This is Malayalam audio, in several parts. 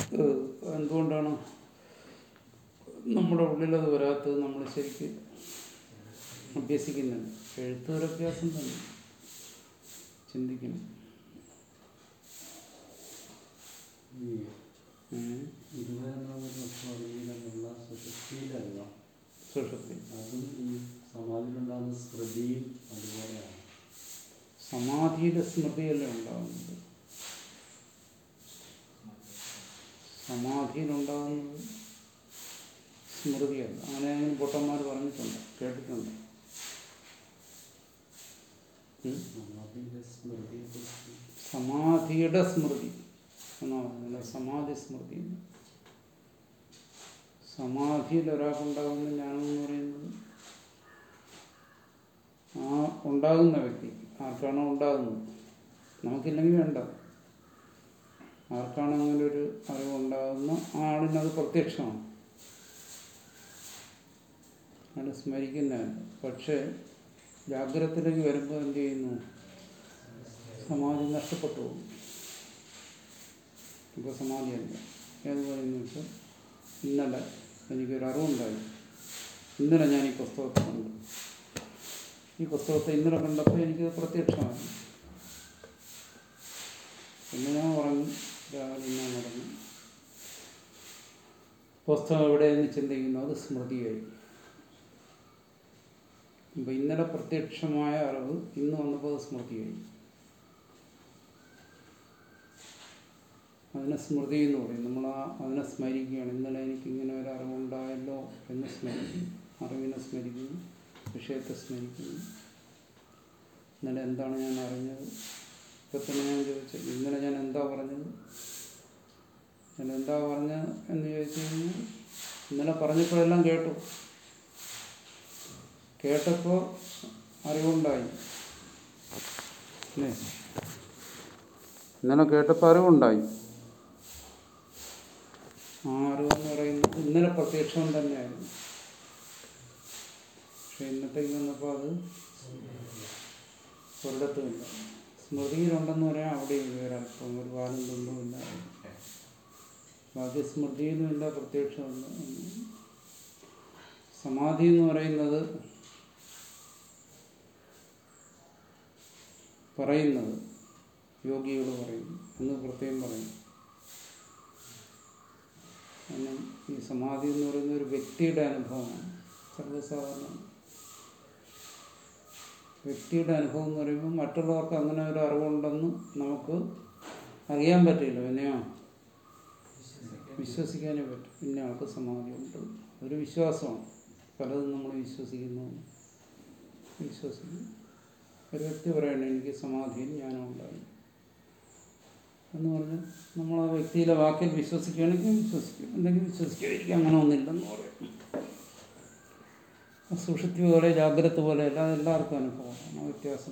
ഏഹ്, എന്തുകൊണ്ടാണ് നമ്മുടെ ഉള്ളിലത് വരാത്തത് നമ്മൾ ശരിക്ക് അഭ്യസിക്കുന്നുണ്ട് എഴുത്തൊരഭ്യാസം തന്നെ ചിന്തിക്കണം ഈ ഉം. ഇരുപതെണ്ണാമത് സ്മൃതിയിലുള്ള സുഷുപ്തിയിലല്ല സുഷുപ്തി അതും ഈ സമാധിയിലുണ്ടാകുന്ന സ്മൃതിയും അതുപോലെയാണ് സമാധിയിലെ സ്മൃതിയല്ല ഉണ്ടാകുന്നത് സമാധിയിലുണ്ടാകുന്നത് സ്മൃതിയല്ല അങ്ങനെ അങ്ങനെ പൊട്ടന്മാർ പറഞ്ഞിട്ടുണ്ട് കേട്ടിട്ടുണ്ട് ഉം? സമാധിയിലെ സ്മൃതിയെക്കുറിച്ച് സമാധിയുടെ സ്മൃതി എന്നാ പറഞ്ഞത് സമാധി സ്മൃതി സമാധിയിൽ ഒരാൾക്കുണ്ടാകുന്ന ജ്ഞാനം എന്ന് പറയുന്നത് ആ ഉണ്ടാകുന്ന വ്യക്തി ആർക്കാണോ ഉണ്ടാകുന്നത് നമുക്കില്ലെങ്കിൽ വേണ്ട ആർക്കാണ് അങ്ങനെ ഒരു അറിവുണ്ടാകുന്ന ആ ആളിനത് പ്രത്യക്ഷമാണ് അയാൾ സ്മരിക്കുന്നതല്ല പക്ഷേ ജാഗ്രതത്തിലേക്ക് വരുമ്പോൾ എന്ത് ചെയ്യുന്നു സമാധി നഷ്ടപ്പെട്ടു പോകും ഇപ്പോൾ സമാധിയല്ല ഏത് പറയുന്നു വെച്ചാൽ ഇന്നലെ എനിക്കൊരു അറിവുണ്ടായി ഇന്നലെ ഞാൻ ഈ പുസ്തകത്തെ കണ്ടു ഈ പുസ്തകത്തെ ഇന്നലെ കണ്ടപ്പോൾ എനിക്ക് പ്രത്യക്ഷമായി പിന്നെ ഞാൻ ഉറങ്ങി രാവിലെ ഞാൻ ഉറങ്ങി പുസ്തകം എവിടെയെന്ന് ചിന്തിക്കുന്നു അത് സ്മൃതിയായി ഇപ്പം ഇന്നലെ പ്രത്യക്ഷമായ അറിവ് ഇന്ന് വന്നപ്പോൾ അത് സ്മൃതിയായി അതിനെ സ്മൃതി എന്ന് പറയും നമ്മൾ ആ അതിനെ സ്മരിക്കുകയാണ് ഇന്നലെ എനിക്ക് ഇങ്ങനെ ഒരു അറിവുണ്ടായല്ലോ എന്ന് സ്മരിക്കുന്നു അറിവിനെ സ്മരിക്കുന്നു വിഷയത്തെ സ്മരിക്കുന്നു ഇന്നലെ എന്താണ് ഞാൻ അറിഞ്ഞത് ഇപ്പം തന്നെ ഞാൻ ചോദിച്ചത് ഇന്നലെ ഞാൻ എന്താ പറഞ്ഞത് ഞാൻ എന്താ പറഞ്ഞത് എന്ന് ചോദിച്ചു കഴിഞ്ഞാൽ ഇന്നലെ പറഞ്ഞപ്പോഴെല്ലാം കേട്ടു കേട്ടപ്പോൾ അറിവുണ്ടായി അല്ലേ ഇന്നലെ കേട്ടപ്പോൾ അറിവുണ്ടായി ആ അറിവെന്ന് പറയുന്നത് ഇന്നലെ പ്രത്യക്ഷം തന്നെയായിരുന്നു പക്ഷെ ഇന്നത്തേക്ക് വന്നപ്പോൾ അത് ഒരിടത്തുമില്ല സ്മൃതിയിലുണ്ടെന്ന് പറയാൻ അവിടെയും ഒരല്പം ഒരു വാലും തുണ്ടുമില്ല ബാക്കി സ്മൃതിയിലുമില്ല പ്രത്യക്ഷമില്ല സമാധി എന്ന് പറയുന്നത് പറയുന്നത് യോഗികൾ പറയും എന്ന് പ്രത്യേകം പറയും കാരണം ഈ സമാധി എന്ന് പറയുന്ന ഒരു വ്യക്തിയുടെ അനുഭവമാണ് സർവ്വസാധാരണ വ്യക്തിയുടെ അനുഭവം എന്ന് പറയുമ്പോൾ മറ്റുള്ളവർക്ക് അങ്ങനെ ഒരു അറിവുണ്ടെന്ന് നമുക്ക് അറിയാൻ പറ്റില്ല പിന്നെയോ വിശ്വസിക്കാനേ പറ്റും പിന്നെ ആൾക്ക് സമാധി ഉണ്ട് അതൊരു വിശ്വാസമാണ് പലതും നമ്മൾ വിശ്വസിക്കുന്നു വിശ്വസിക്കുന്നു ഒരു വ്യക്തി പറയണേ എനിക്ക് സമാധിയിൽ ജ്ഞാനം ഉണ്ടായി എന്ന് പറഞ്ഞാൽ നമ്മൾ ആ വ്യക്തിയിലെ വാക്കിൽ വിശ്വസിക്കുകയാണെങ്കിൽ വിശ്വസിക്കും അല്ലെങ്കിൽ വിശ്വസിക്കാതിരിക്കും അങ്ങനെ ഒന്നില്ലെന്ന് പറയും സുഷുപ്തി പോലെ ജാഗ്രത പോലെ അല്ലാതെ എല്ലാവർക്കും അനുഭവമാണ് ആ വ്യത്യാസം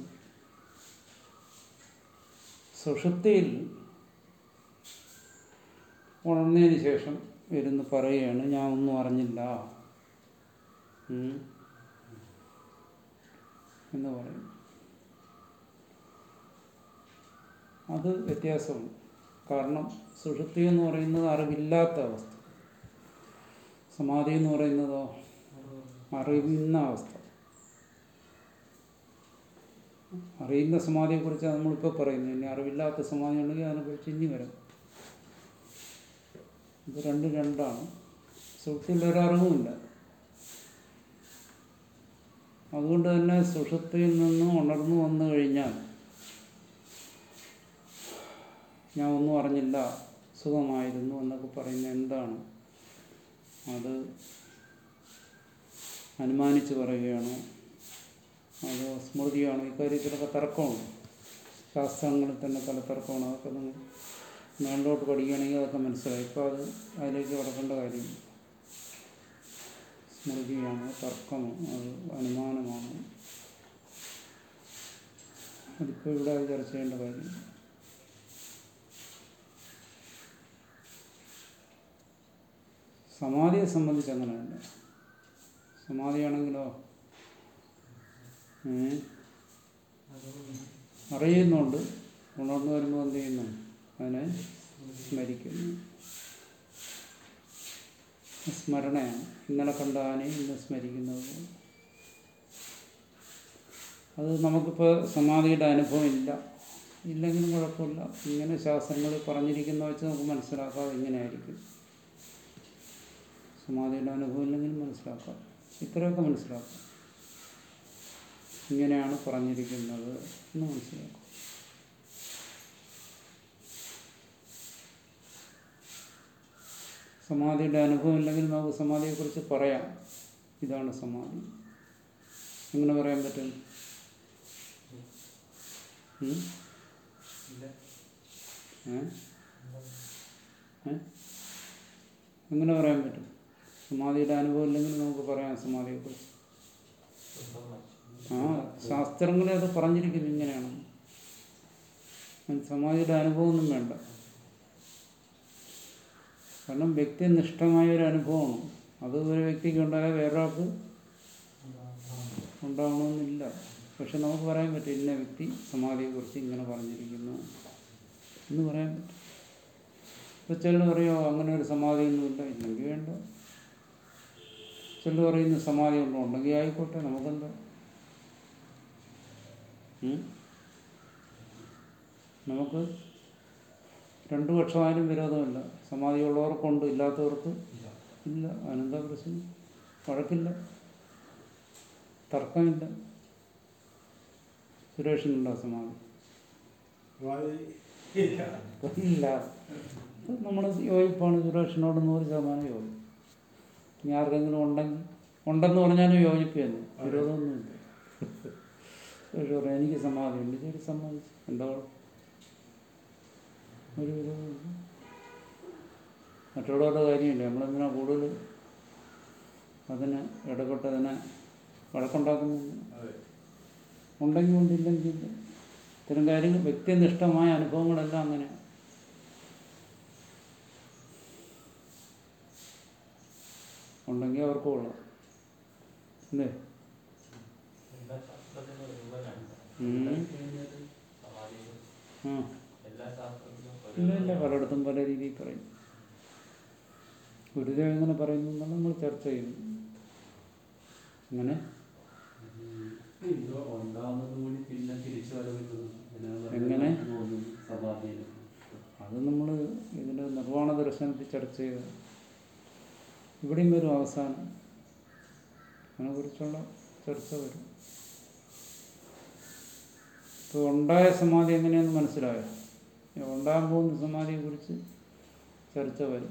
സുഷുപ്തിയിൽ ഉണർന്നതിന് ശേഷം ഇരുന്ന് പറയുകയാണ് ഞാൻ ഒന്നും അറിഞ്ഞില്ല ഉം. എന്ന് പറയും അത് വ്യത്യാസമാണ് കാരണം സുഷുപ്തി എന്ന് പറയുന്നത് അറിവില്ലാത്ത അവസ്ഥ സമാധി എന്ന് പറയുന്നതോ അറിയുന്ന അവസ്ഥ അറിയുന്ന സമാധിയെക്കുറിച്ചാണ് നമ്മളിപ്പോൾ പറയുന്നത് ഇനി അറിവില്ലാത്ത സമാധി ഉണ്ടെങ്കിൽ അതിനെക്കുറിച്ച് ഇനി വരും ഇത് രണ്ടും രണ്ടാണ് സുഷുപ്തിയിൽ ഒരറിവുമില്ല അതുകൊണ്ട് തന്നെ സുഷുപ്തിയിൽ നിന്ന് ഉണർന്നു വന്നു കഴിഞ്ഞാൽ ഞാൻ ഒന്നും അറിഞ്ഞില്ല സുഖമായിരുന്നു എന്നൊക്കെ പറയുന്നത് എന്താണ് അത് അനുമാനിച്ച് പറയുകയാണോ അതോ സ്മൃതിയാണോ ഇക്കാര്യത്തിലൊക്കെ തർക്കമുണ്ട് ശാസ്ത്രങ്ങളിൽ തന്നെ പല തർക്കമാണ് അതൊക്കെ നിങ്ങൾ മേളിലോട്ട് പഠിക്കുകയാണെങ്കിൽ അതൊക്കെ മനസ്സിലായി ഇപ്പോൾ അത് അതിലേക്ക് കടക്കേണ്ട കാര്യമില്ല സ്മൃതിയാണോ തർക്കമോ അത് അനുമാനമാണോ അതിപ്പോൾ ഇവിടെ അത് ചർച്ച ചെയ്യേണ്ട കാര്യമില്ല സമാധിയെ സംബന്ധിച്ച് അങ്ങനെയല്ല സമാധിയാണെങ്കിലോ ഏ? അറിയുന്നുണ്ട് ഉണർന്നു വരുമ്പോൾ എന്ത് ചെയ്യുന്നു അതിനെ സ്മരിക്കുന്നു സ്മരണയാണ് ഇന്നലെ കണ്ട ആനയെ ഇന്ന് സ്മരിക്കുന്നത് പോലെ. അത് നമുക്കിപ്പോൾ സമാധിയുടെ അനുഭവം ഇല്ല ഇല്ലെങ്കിലും കുഴപ്പമില്ല ഇങ്ങനെ ശാസ്ത്രങ്ങളിൽ പറഞ്ഞിരിക്കുന്ന വെച്ച് നമുക്ക് മനസ്സിലാക്കാം ഇങ്ങനെയായിരിക്കും സമാധിയുടെ അനുഭവം ഇല്ലെങ്കിലും മനസ്സിലാക്കാം ഇത്രയൊക്കെ മനസ്സിലാക്കാം ഇങ്ങനെയാണ് പറഞ്ഞിരിക്കുന്നത് എന്ന് മനസ്സിലാക്കാം സമാധിയുടെ അനുഭവം ഇല്ലെങ്കിൽ നമുക്ക് സമാധിയെക്കുറിച്ച് പറയാം ഇതാണ് സമാധി എങ്ങനെ പറയാൻ പറ്റും ഉം? ഏ? ഏ? എങ്ങനെ പറയാൻ പറ്റും സമാധിയുടെ അനുഭവം ഇല്ലെങ്കിൽ നമുക്ക് പറയാം സമാധിയെക്കുറിച്ച് ആ ശാസ്ത്രങ്ങളിൽ അത് പറഞ്ഞിരിക്കുന്നു ഇങ്ങനെയാണ് അതിന് സമാധിയുടെ അനുഭവമൊന്നും വേണ്ട കാരണം വ്യക്തിനിഷ്ഠമായ ഒരു അനുഭവമാണ് അത് ഒരു വ്യക്തിക്ക് ഉണ്ടായാൽ വേറൊരാൾക്ക് ഉണ്ടാവണമെന്നില്ല പക്ഷെ നമുക്ക് പറയാൻ പറ്റും ഇന്ന വ്യക്തി സമാധിയെക്കുറിച്ച് ഇങ്ങനെ പറഞ്ഞിരിക്കുന്നു എന്ന് പറയാൻ പറ്റും ഇപ്പോൾ ചിലർ പറയുമോ അങ്ങനെ ഒരു സമാധിയൊന്നുമില്ല ഇല്ലെങ്കിൽ വേണ്ട ചിലർ പറയുന്നു സമാധി ഉണ്ടോ ഉണ്ടെങ്കിൽ ആയിക്കോട്ടെ നമുക്കെന്താ ഉം? നമുക്ക് രണ്ടു പക്ഷമായാലും വിരോധമില്ല സമാധിയുള്ളവർക്കുണ്ട് ഇല്ലാത്തവർക്ക് ഇല്ല അനന്ത പ്രശ്നം വഴക്കില്ല തർക്കമില്ല സുരേഷിനുണ്ടോ സമാധി ഇല്ല നമ്മൾ യോജിപ്പാണ് സുരേഷിനോട് നൂറ് ശതമാനം യോജിപ്പ് ഇനി ആർക്കെങ്കിലും ഉണ്ടെങ്കിൽ ഉണ്ടെന്ന് പറഞ്ഞാലും യോജിപ്പ് തന്നെ വിരോധമൊന്നുമില്ല സുരേഷ് പറയാം എനിക്ക് സമാധിയുണ്ട് ശരി സമ്മതിച്ചു എന്താ കുഴപ്പം? ഒരു വിരോധമില്ല മറ്റുള്ളവരുടെ കാര്യമില്ല നമ്മളെന്തിനാ കൂടുതൽ അതിന് ഇടപെട്ട് അതിനെ വഴക്കുണ്ടാക്കുന്നു ഉണ്ടെങ്കിൽ ഉണ്ടില്ലെങ്കിൽ ഇല്ല ഇത്തരം കാര്യങ്ങൾ വ്യക്തിനിഷ്ഠമായ അനുഭവങ്ങളെല്ലാം അങ്ങനെ ഉണ്ടെങ്കിൽ അവർക്ക് കൊള്ളാം അല്ലേ ഉം. ആ ഇല്ല ഇല്ല പലയിടത്തും പല രീതിയിൽ പറയും ഗുരുദേവൻ എങ്ങനെ പറയുന്നു എന്നാണ് നമ്മൾ ചർച്ച ചെയ്യുന്നു അങ്ങനെ ഇത് ഉണ്ടാവുന്നത് കൂടി പിന്നെ തിരിച്ചു വരവിക്കുന്നത് എങ്ങനെ? സമാധിയിൽ അത് നമ്മൾ ഇതിൻ്റെ നിർവ്വാണ ദർശനത്തിൽ ചർച്ച ചെയ്ത ഇവിടെയും വരും അവസാനം അതിനെക്കുറിച്ചുള്ള ചർച്ച വരും ഇപ്പോൾ ഉണ്ടായ സമാധി എങ്ങനെയെന്ന് മനസ്സിലായോ ഇനി ഉണ്ടാകാൻ പോകുന്ന സമാധിയെക്കുറിച്ച് ചർച്ച വരും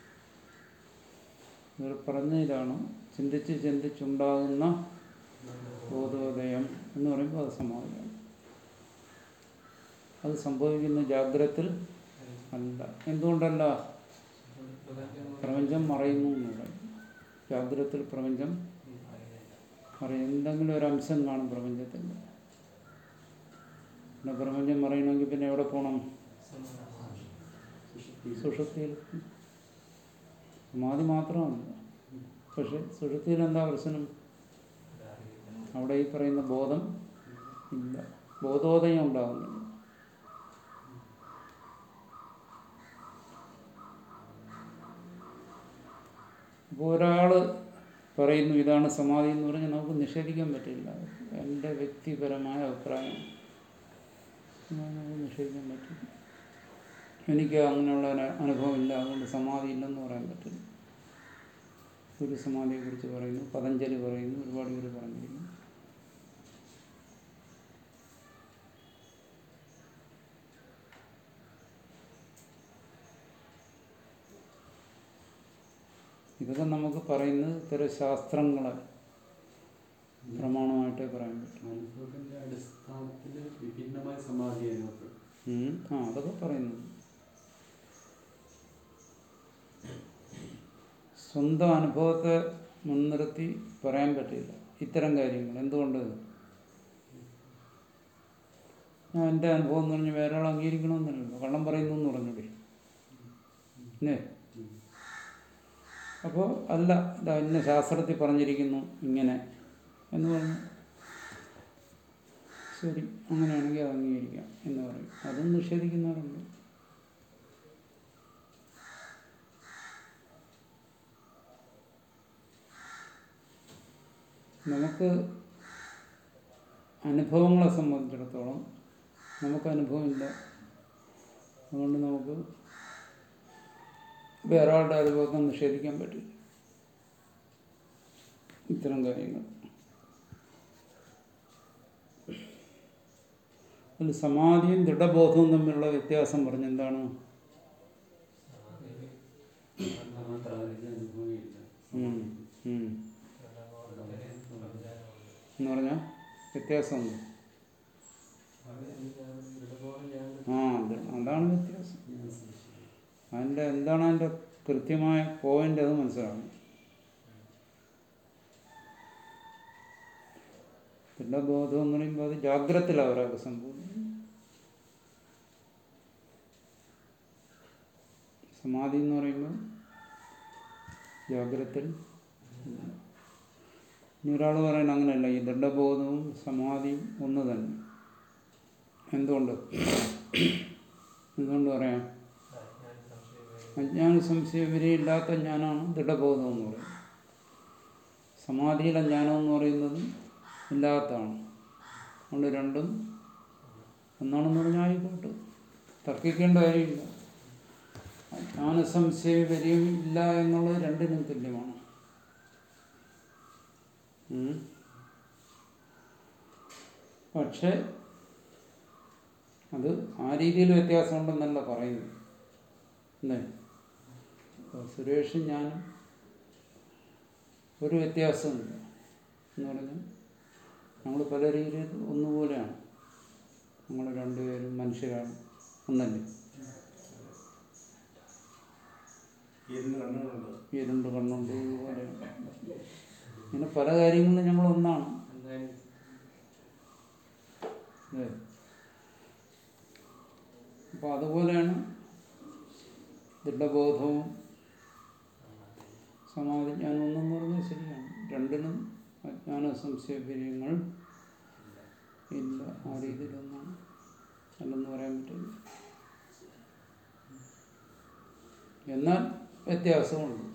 ഇവർ പറഞ്ഞ ഇതാണ് ചിന്തിച്ച് ചിന്തിച്ചുണ്ടാകുന്ന ബോധോദയം എന്ന് പറയുമ്പോൾ അത് സമാധിയാണ് അത് സംഭവിക്കുന്ന ജാഗ്രത്തിൽ അല്ല എന്തുകൊണ്ടല്ല പ്രപഞ്ചം മറയുന്നു എന്ന് പറയും ജാഗ്രത്തിൽ പ്രപഞ്ചം മറയും എന്തെങ്കിലും ഒരു അംശം കാണും പ്രപഞ്ചത്തിൽ പിന്നെ പ്രപഞ്ചം മറയണമെങ്കിൽ പിന്നെ എവിടെ പോകണം സുഷുപ്തിയിൽ സമാധി മാത്രമല്ല പക്ഷെ സുഷുപ്തിയിൽ എന്താ പ്രശ്നം അവിടെ ഈ പറയുന്ന ബോധം ഇല്ല ബോധോദയം ഉണ്ടാകുന്നില്ല അപ്പോൾ ഒരാൾ പറയുന്നു ഇതാണ് സമാധി എന്ന് പറഞ്ഞാൽ നമുക്ക് നിഷേധിക്കാൻ പറ്റില്ല എൻ്റെ വ്യക്തിപരമായ അഭിപ്രായം നമുക്ക് നിഷേധിക്കാൻ പറ്റില്ല എനിക്ക് അങ്ങനെയുള്ള ഒരു അനുഭവം ഇല്ല അതുകൊണ്ട് സമാധി ഇല്ലെന്ന് പറയാൻ പറ്റില്ല ഒരു സമാധിയെക്കുറിച്ച് പറയുന്നു പതഞ്ജലി പറയുന്നു ഒരുപാട് പേര് പറഞ്ഞിരിക്കുന്നു ഇതൊക്കെ നമുക്ക് പറയുന്നത് ഇത്തരം ശാസ്ത്രങ്ങളെ പ്രമാണമായിട്ടേ പറയാൻ പറ്റും അനുഭവത്തിന്റെ അടിസ്ഥാനത്തിൽ വിഭിന്നമായ സമാധി അനുഭവപ്പെടും ഉം. ആ അതൊക്കെ പറയുന്നു സ്വന്തം അനുഭവത്തെ മുൻനിർത്തി പറയാൻ പറ്റില്ല ഇത്തരം കാര്യങ്ങൾ എന്തുകൊണ്ട് ഞാൻ എൻ്റെ അനുഭവം എന്ന് പറഞ്ഞ് വേറെ ആൾ അംഗീകരിക്കണമെന്നില്ലല്ലോ കള്ളം പറയുന്നു എന്ന് പറഞ്ഞൂടെ അല്ലേ അപ്പോൾ അല്ല ഇതാ ഇന്ന ശാസ്ത്രത്തിൽ പറഞ്ഞിരിക്കുന്നു ഇങ്ങനെ എന്ന് പറഞ്ഞു ശരി അങ്ങനെയാണെങ്കിൽ അത് അംഗീകരിക്കാം എന്ന് പറയും അതും നിഷേധിക്കുന്നവരുണ്ട് നമുക്ക് അനുഭവങ്ങളെ സംബന്ധിച്ചിടത്തോളം നമുക്ക് അനുഭവമില്ല അതുകൊണ്ട് നമുക്ക് വേറെ ആളുടെ അനുഭവത്തെ നിഷേധിക്കാൻ പറ്റില്ല ഇത്തരം കാര്യങ്ങൾ അതിൽ സമാധിയും ദൃഢബോധവും തമ്മിലുള്ള വ്യത്യാസം പറഞ്ഞെന്താണ് മാത്രം അതിന് അനുഭവമില്ല ഉം, ഉം. എന്ന് പറഞ്ഞാൽ വ്യത്യാസമുണ്ട് ആ അത് അതാണ് വ്യത്യാസം അതിൻ്റെ എന്താണ് അതിൻ്റെ കൃത്യമായ പോയിന്റ് അത് മനസ്സിലാക്കണം പിന്നെ ബോധം എന്ന് പറയുമ്പോൾ അത് ജാഗ്രതയിലാണ് ഒരാൾക്ക് സംഭവിക്കുന്നത് സമാധി എന്ന് പറയുമ്പോൾ ജാഗ്രതയിൽ ഇനി ഒരാൾ പറയുന്നത് അങ്ങനെയല്ല ഈ ദണ്ഡബോധവും സമാധിയും ഒന്ന് തന്നെ എന്തുകൊണ്ട് എന്തുകൊണ്ട് പറയാം അജ്ഞാന സംശയവരെയില്ലാത്ത ജ്ഞാനമാണ് ദൃഢബോധം എന്ന് പറയുന്നത് സമാധിയിലെ ജ്ഞാനം എന്ന് പറയുന്നത് ഇല്ലാത്തതാണ് അതുകൊണ്ട് രണ്ടും ഒന്നാണെന്ന് പറഞ്ഞാൽ ആയിക്കോട്ടെ തർക്കിക്കേണ്ട കാര്യമില്ല അജ്ഞാന സംശയവരെയും ഇല്ല എന്നുള്ളത് രണ്ടിനും തുല്യമാണ് ഉം. പക്ഷെ അത് ആ രീതിയിൽ വ്യത്യാസമുണ്ടെന്നല്ല പറയുന്നത് അല്ലേ ഇപ്പോൾ സുരേഷും ഞാനും ഒരു വ്യത്യാസമില്ല എന്ന് പറഞ്ഞാൽ നമ്മൾ പല രീതിയിൽ ഒന്നുപോലെയാണ് നമ്മൾ രണ്ടുപേരും മനുഷ്യരാണ് ഒന്നല്ലേ ഇരുന്ന് കണ്ണുകളുണ്ട് ഈ രണ്ട് കണ്ണുണ്ട് ഇതുപോലെയാണ് ഇങ്ങനെ പല കാര്യങ്ങളിലും നമ്മൾ ഒന്നാണ് അല്ലേ അപ്പോൾ അതുപോലെയാണ് ദൃഢബോധവും സമാധിജ്ഞാനം ഒന്നെന്ന് പറഞ്ഞാൽ ശരിയാണ് രണ്ടിനും അജ്ഞാന സംശയപര്യങ്ങൾ ഇല്ല ആ രീതിയിലൊന്നാണ് അല്ലെന്ന് പറയാൻ പറ്റില്ല എന്നാൽ വ്യത്യാസമുണ്ട്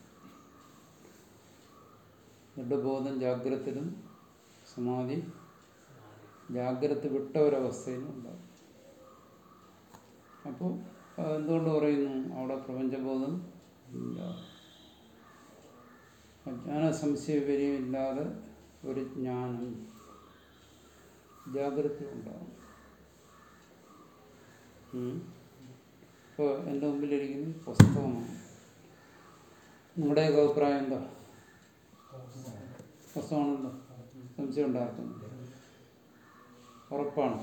ദൃഢബോധം ജാഗ്രതത്തിലും സമാധി ജാഗ്രത വിട്ട ഒരവസ്ഥയിലും ഉണ്ടാകും അപ്പോൾ എന്തുകൊണ്ട് പറയുന്നു അവിടെ പ്രപഞ്ചബോധം ഇല്ല അജ്ഞാന സംശയപര്യം ഇല്ലാതെ ഒരു ജ്ഞാനം ജാഗ്രത ഉണ്ടാകും ഇപ്പോൾ എൻ്റെ മുമ്പിലിരിക്കുന്ന പുസ്തകമാണ് നിങ്ങളുടെയൊക്കെ അഭിപ്രായം എന്താ പുസ്തകമാണല്ലോ സംശയം ഉണ്ടാക്കുന്നു ഉറപ്പാണ്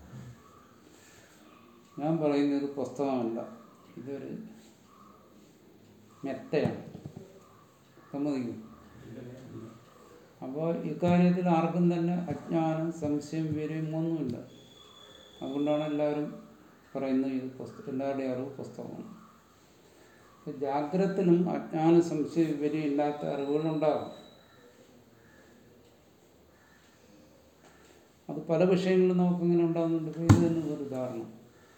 ഞാൻ പറയുന്നത് പുസ്തകമല്ല ഇതൊരു മെത്തയാണ് സമ്മതിക്കും അപ്പോൾ ഇക്കാര്യത്തിൽ ആർക്കും തന്നെ അജ്ഞാനം സംശയം വിവരം ഒന്നുമില്ല അതുകൊണ്ടാണ് എല്ലാവരും പറയുന്നത് ഇത് പുസ്തകം എല്ലാവരുടെയും അറിവ് പുസ്തകമാണ് അപ്പോൾ ജാഗ്രതത്തിനും അജ്ഞാന സംശയ വിവരം ഇല്ലാത്ത അറിവുകളുണ്ടാകും അത് പല വിഷയങ്ങളിലും നമുക്കിങ്ങനെ ഉണ്ടാകുന്നുണ്ട് ഇപ്പോൾ ഇത് തന്നെ ഒരു ഉദാഹരണം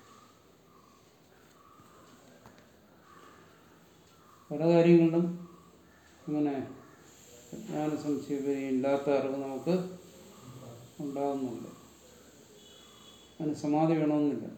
പല കാര്യങ്ങളിലും ഇങ്ങനെ അജ്ഞാന സംശയം ഇല്ലാത്ത അറിവ് നമുക്ക് ഉണ്ടാകുന്നുണ്ട് അതിന് സമാധി വേണമെന്നില്ല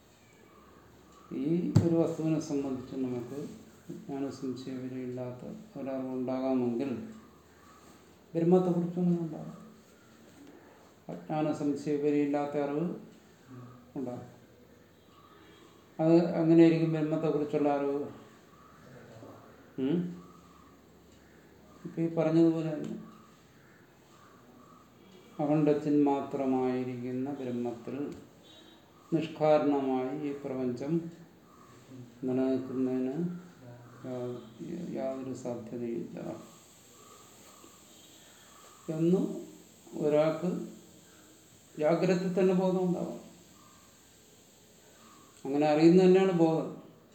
ഈ ഒരു വസ്തുവിനെ സംബന്ധിച്ച് നമുക്ക് അജ്ഞാന സംശയം ഇല്ലാത്ത ഒരറിവ് ഉണ്ടാകാമെങ്കിൽ ബ്രഹ്മത്തെക്കുറിച്ചൊന്നും ഉണ്ടാകാം അജ്ഞാന സംശയപരിയില്ലാത്ത അറിവ് ഉണ്ടാകും അത് അങ്ങനെയായിരിക്കും ബ്രഹ്മത്തെക്കുറിച്ചുള്ള അറിവ് ഉം? ഇപ്പൊ ഈ പറഞ്ഞതുപോലെ തന്നെ അഖണ്ഡത്തിൻ മാത്രമായിരിക്കുന്ന ബ്രഹ്മത്തിൽ നിഷ്കാരണമായി ഈ പ്രപഞ്ചം നിലനിൽക്കുന്നതിന് യാ- യാതൊരു സാധ്യതയില്ല എന്ന് ഒരാൾക്ക് ജാഗ്രത തന്നെ ബോധം ഉണ്ടാവും അങ്ങനെ അറിയുന്നത് തന്നെയാണ് ബോധം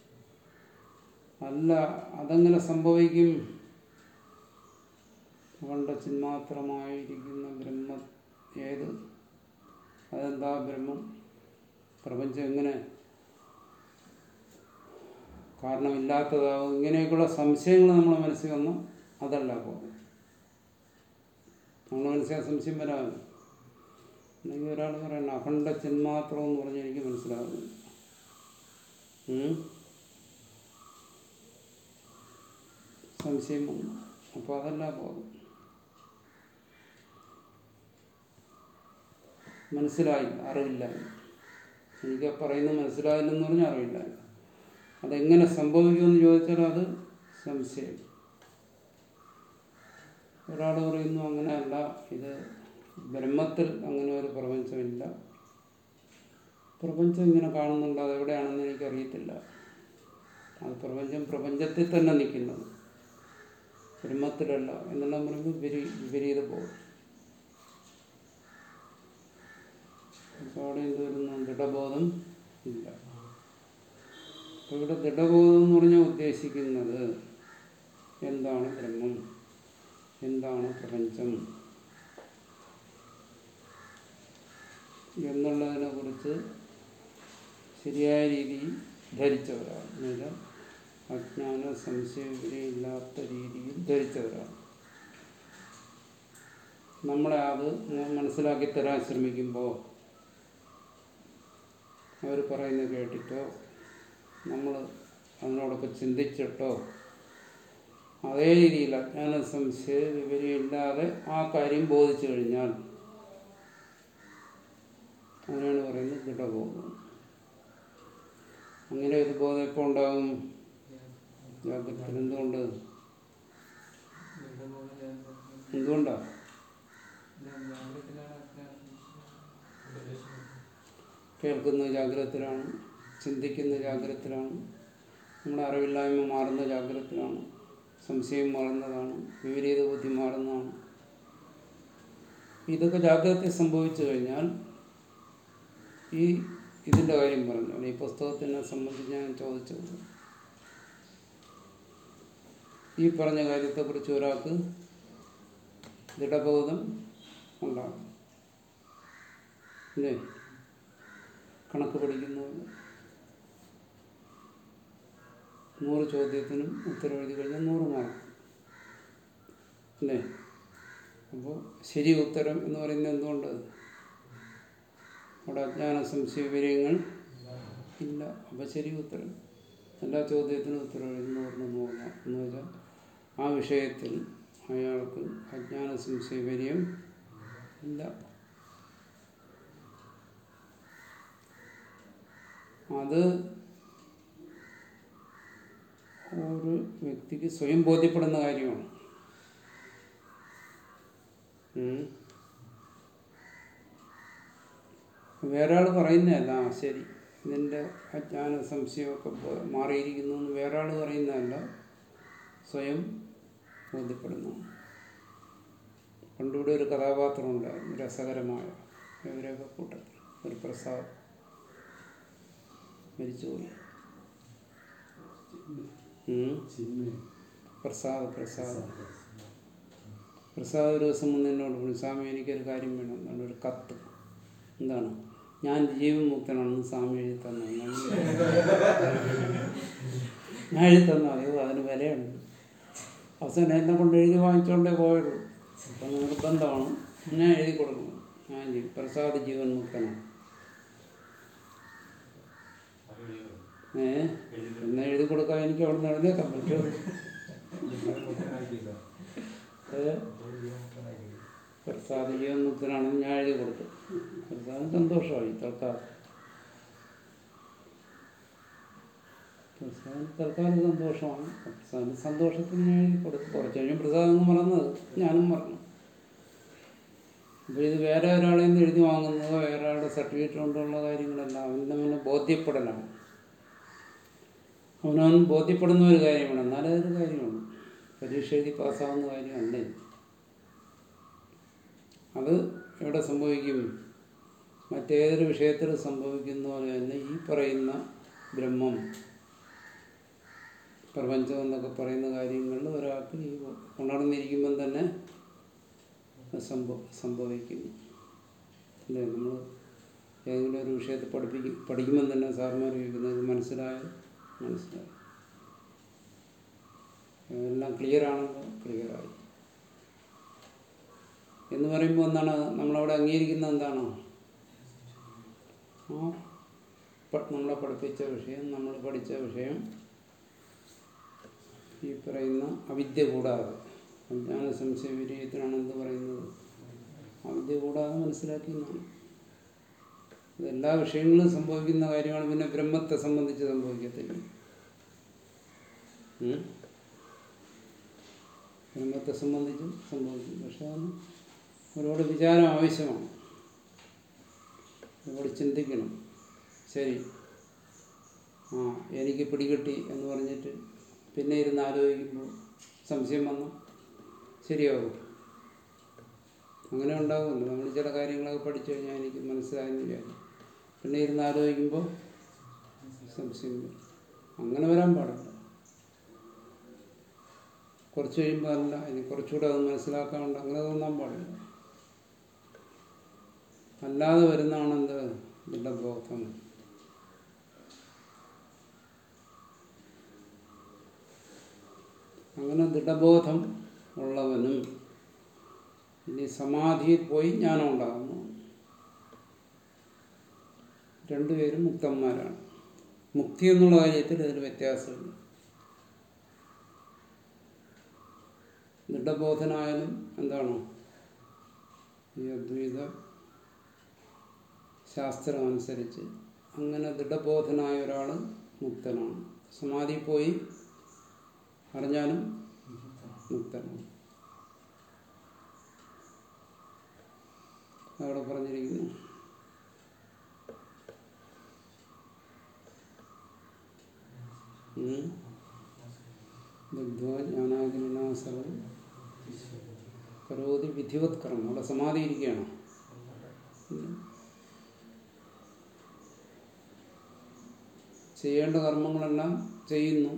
അല്ല അതെങ്ങനെ സംഭവിക്കും അവളുടെ ചിന്മാത്രമായിരിക്കുന്ന ബ്രഹ്മ ഏത് അതെന്താ ബ്രഹ്മം പ്രപഞ്ചം എങ്ങനെ കാരണമില്ലാത്തതാവും ഇങ്ങനെയൊക്കെയുള്ള സംശയങ്ങൾ നമ്മളെ മനസ്സിൽ വന്നു അതല്ല ബോധം നമ്മുടെ മനസ്സിൽ ആ സംശയം വരാമല്ലോ അല്ലെങ്കിൽ ഒരാൾ പറയണം അഖണ്ഡ ചിന്മാത്രം എന്ന് പറഞ്ഞാൽ എനിക്ക് മനസ്സിലാകുന്നില്ല ഉം? സംശയം വന്നു അപ്പോൾ അതല്ല പോകും മനസ്സിലായില്ല അറിവില്ല എനിക്ക് ആ പറയുന്നത് മനസ്സിലായില്ലെന്ന് പറഞ്ഞാൽ അറിവില്ല അതെങ്ങനെ സംഭവിക്കുമെന്ന് ചോദിച്ചാൽ അത് സംശയം ഒരാൾ പറയുന്നു അങ്ങനെയല്ല ഇത് ബ്രഹ്മത്തിൽ അങ്ങനെ ഒരു പ്രപഞ്ചമില്ല പ്രപഞ്ചം ഇങ്ങനെ കാണുന്നുണ്ട് അത് എവിടെയാണെന്ന് എനിക്കറിയത്തില്ല അത് പ്രപഞ്ചം പ്രപഞ്ചത്തിൽ തന്നെ നിൽക്കുന്നത് ബ്രഹ്മത്തിലല്ല എന്നെല്ലാം പറയുമ്പോൾ വിപരീ വിപരീത പോകും അപ്പോൾ അവിടെ എന്ത് വരുന്നു ദൃഢബോധം ഇല്ല അപ്പോൾ ഇവിടെ ദൃഢബോധം എന്ന് പറഞ്ഞാൽ ഉദ്ദേശിക്കുന്നത് എന്താണ് ബ്രഹ്മം എന്താണ് പ്രപഞ്ചം എന്നുള്ളതിനെ കുറിച്ച് ശരിയായ രീതിയിൽ ധരിച്ചവരാണ് എന്നുവെച്ചാൽ അജ്ഞാന സംശയമില്ലാത്ത രീതിയിൽ ധരിച്ചവരാണ് നമ്മളെ അത് മനസ്സിലാക്കി തരാൻ ശ്രമിക്കുമ്പോൾ അവർ പറയുന്നത് കേട്ടിട്ടോ നമ്മൾ അതിനോടൊപ്പം ചിന്തിച്ചിട്ടോ അതേ രീതിയിൽ അജ്ഞാന സംശയ വിവരമില്ലാതെ ആ കാര്യം ബോധിച്ചു കഴിഞ്ഞാൽ അതിനാണ് പറയുന്നത് ദൃഢബോധം അങ്ങനെ ഒരു ബോധം എപ്പോൾ ഉണ്ടാകും ജാഗ്രത എന്തുകൊണ്ട് എന്തുകൊണ്ടാ കേൾക്കുന്ന ജാഗ്രതത്തിലാണ് ചിന്തിക്കുന്ന ജാഗ്രതത്തിലാണ് നമ്മുടെ അറിവില്ലായ്മ മാറുന്ന ജാഗ്രതത്തിലാണ് സംശയം മാറുന്നതാണ് വിപരീത ബുദ്ധി മാറുന്നതാണ് ഇതൊക്കെ ജാഗ്രതത്തിൽ സംഭവിച്ചു കഴിഞ്ഞാൽ ഈ ഇതിൻ്റെ കാര്യം പറഞ്ഞു ഈ പുസ്തകത്തിനെ സംബന്ധിച്ച് ഞാൻ ചോദിച്ചത് ഈ പറഞ്ഞ കാര്യത്തെക്കുറിച്ച് ഒരാൾക്ക് ദൃഢബോധം ഉണ്ടാകും അല്ലേ കണക്ക് പഠിക്കുന്നവർ നൂറ് ചോദ്യത്തിനും ഉത്തരം എഴുതി കഴിഞ്ഞാൽ നൂറ് മാർക്ക് അല്ലേ അപ്പോൾ ശരി ഉത്തരം എന്ന് പറയുന്നത് എന്തുകൊണ്ട് അവിടെ അജ്ഞാന സംശയ വിവരങ്ങൾ ഇല്ല അപ്പോൾ ശരി ഉത്തരം എല്ലാ ചോദ്യത്തിനും ഉത്തരം എഴുതുന്ന പറഞ്ഞ് നോക്കാം എന്ന് വെച്ചാൽ ആ വിഷയത്തിൽ അയാൾക്ക് അജ്ഞാന സംശയ വിവരം ഇല്ല അത് ഒരു വ്യക്തിക്ക് സ്വയം ബോധ്യപ്പെടുന്ന കാര്യമാണ് ഉം. വേറെ ആൾ പറയുന്നതല്ല ആ ശരി നിന്റെ അജ്ഞാന സംശയമൊക്കെ പോ- മാറിയിരിക്കുന്നു എന്ന് വേറെ ആൾ പറയുന്നതല്ല സ്വയം ബോധ്യപ്പെടുന്നു പണ്ടിവിടെ ഒരു കഥാപാത്രം ഉണ്ടായിരുന്നു രസകരമായ ഇവരൊക്കെ കൂട്ടത്തിൽ ഒരു പ്രസാദ് മരിച്ചുപോയി ഉം. പ്രസാദ് പ്രസാദ് പ്രസാദ് ഒരു ദിവസം വന്ന് എന്നോട് പറഞ്ഞു സ്വാമി എനിക്കൊരു കാര്യം വേണം എന്താണ് ഒരു കത്ത് എന്താണ് ഞാൻ ജീവൻ മുക്തനാണെന്ന് സ്വാമി എഴുതി തന്നു ഞാൻ ഞാൻ എഴുതി തന്നു അയ്യോ അതിന് വിലയുണ്ട് അവസാനം എന്നെ കൊണ്ട് എഴുതി വാങ്ങിച്ചുകൊണ്ടേ പോയുള്ളൂ അപ്പം നിർബന്ധമാണ് ഞാൻ എഴുതി കൊടുക്കണം ഞാൻ ജീ- പ്രസാദ് ജീവൻ മുക്തനാണ് ഏ എന്നാ എഴുതി കൊടുക്കാൻ എനിക്ക് അവിടെ നിന്ന് എഴുതിയേക്കാൻ പറ്റുമോ ഏ പ്രസാദ് ജീവൻ മുക്തനാണെന്ന് ഞാൻ എഴുതി കൊടുത്തു പ്രസാദ് സന്തോഷമായി തൽക്കാലം പ്രസാദ് തൽക്കാലം സന്തോഷമാണ് പ്രസാദിന് സന്തോഷത്തിന് ഞാൻ എഴുതി കൊടുത്തു കുറച്ച് കഴിഞ്ഞ് പ്രസാദ് എന്ന് മറന്നത് ഞാനും മറന്നു അപ്പോൾ ഇത് വേറെ ഒരാളിൽ നിന്ന് എഴുതി വാങ്ങുന്നതോ വേറെ ഒരാളുടെ സർട്ടിഫിക്കറ്റ് കൊണ്ടുള്ള കാര്യങ്ങളല്ല അവൻ തമ്മിൽ ബോധ്യപ്പെടലാണ് അവനവൻ ബോധ്യപ്പെടുന്ന ഒരു കാര്യമാണ് എന്നാലേ അതൊരു കാര്യമാണ് പരീക്ഷ എഴുതി പാസ്സാവുന്ന കാര്യമല്ലേ അത് എവിടെ സംഭവിക്കും മറ്റേതൊരു വിഷയത്തിൽ സംഭവിക്കുന്ന പോലെ തന്നെ ഈ പറയുന്ന ബ്രഹ്മം പ്രപഞ്ചം എന്നൊക്കെ പറയുന്ന കാര്യങ്ങളിൽ ഒരാൾക്ക് ഈ ഉണർന്നിരിക്കുമ്പം തന്നെ അത് സംഭവ സംഭവിക്കും അല്ലേ നമ്മൾ ഏതെങ്കിലും ഒരു വിഷയത്തെ പഠിപ്പിക്കും പഠിക്കുമ്പം തന്നെ സാർമാർ ചോദിക്കുന്നത് മനസ്സിലായോ മനസ്സിലായി എല്ലാം ക്ലിയർ ആണല്ലോ ക്ലിയറായി എന്ന് പറയുമ്പോൾ എന്താണ് നമ്മളവിടെ അംഗീകരിക്കുന്നത് എന്താണ് ആ പ- നമ്മളെ പഠിപ്പിച്ച വിഷയം നമ്മൾ പഠിച്ച വിഷയം ഈ പറയുന്ന അവിദ്യ കൂടാതെ അജ്ഞാന സംശയ വിരയത്തിനാണ് എന്ത് പറയുന്നത് അവിദ്യ കൂടാതെ മനസ്സിലാക്കുന്നതാണ് ഇത് എല്ലാ വിഷയങ്ങളും സംഭവിക്കുന്ന കാര്യമാണ് പിന്നെ ബ്രഹ്മത്തെ സംബന്ധിച്ച് സംഭവിക്കത്തില്ല ഉം? ബ്രഹ്മത്തെ സംബന്ധിച്ചും സംഭവിക്കും പക്ഷെ അതിന് ഒരുപാട് വിചാരം ആവശ്യമാണ് ഒരുപാട് ചിന്തിക്കണം ശരി ആ എനിക്ക് പിടികിട്ടി എന്ന് പറഞ്ഞിട്ട് പിന്നെ ഇരുന്ന് ആലോചിക്കുമ്പോൾ സംശയം വന്നു ശരിയാവും അങ്ങനെ ഉണ്ടാകുമല്ലോ നമ്മൾ ചില കാര്യങ്ങളൊക്കെ പഠിച്ചു കഴിഞ്ഞാൽ എനിക്ക് മനസ്സിലായെന്ന് വിചാരിക്കും പിന്നെ ഇരുന്ന് ആലോചിക്കുമ്പോൾ സംശയം വരും അങ്ങനെ വരാൻ പാടില്ല കുറച്ച് കഴിയുമ്പോൾ അല്ല ഇനി കുറച്ചുകൂടെ അത് മനസ്സിലാക്കാറുണ്ട് അങ്ങനെ തോന്നാൻ പാടില്ല അല്ലാതെ വരുന്നതാണ് എന്ത് ദൃഢബോധം അങ്ങനെ ദൃഢബോധം ഉള്ളവനും ഇനി സമാധിയിൽ പോയി ജ്ഞാനം ഉണ്ടാകുന്നു രണ്ടുപേരും മുക്തന്മാരാണ് മുക്തി എന്നുള്ള കാര്യത്തിൽ ഇതിൽ വ്യത്യാസമില്ല ദൃഢബോധനായാലും എന്താണ് ഈ അദ്വൈത ശാസ്ത്രം അനുസരിച്ച് അങ്ങനെ ദൃഢബോധനായ ഒരാൾ മുക്തനാണ് സമാധി പോയി അറിഞ്ഞാലും മുക്തനാണ് അവിടെ പറഞ്ഞിരിക്കുന്നു ഉം. ദഗ്ധ്വാ ജ്ഞാനാഗ്നിനാസവം കരോതി വിധിവത് കർമ്മം അവിടെ സമാധി ഇരിക്കുകയാണ് ചെയ്യേണ്ട കർമ്മങ്ങളെല്ലാം ചെയ്യുന്നു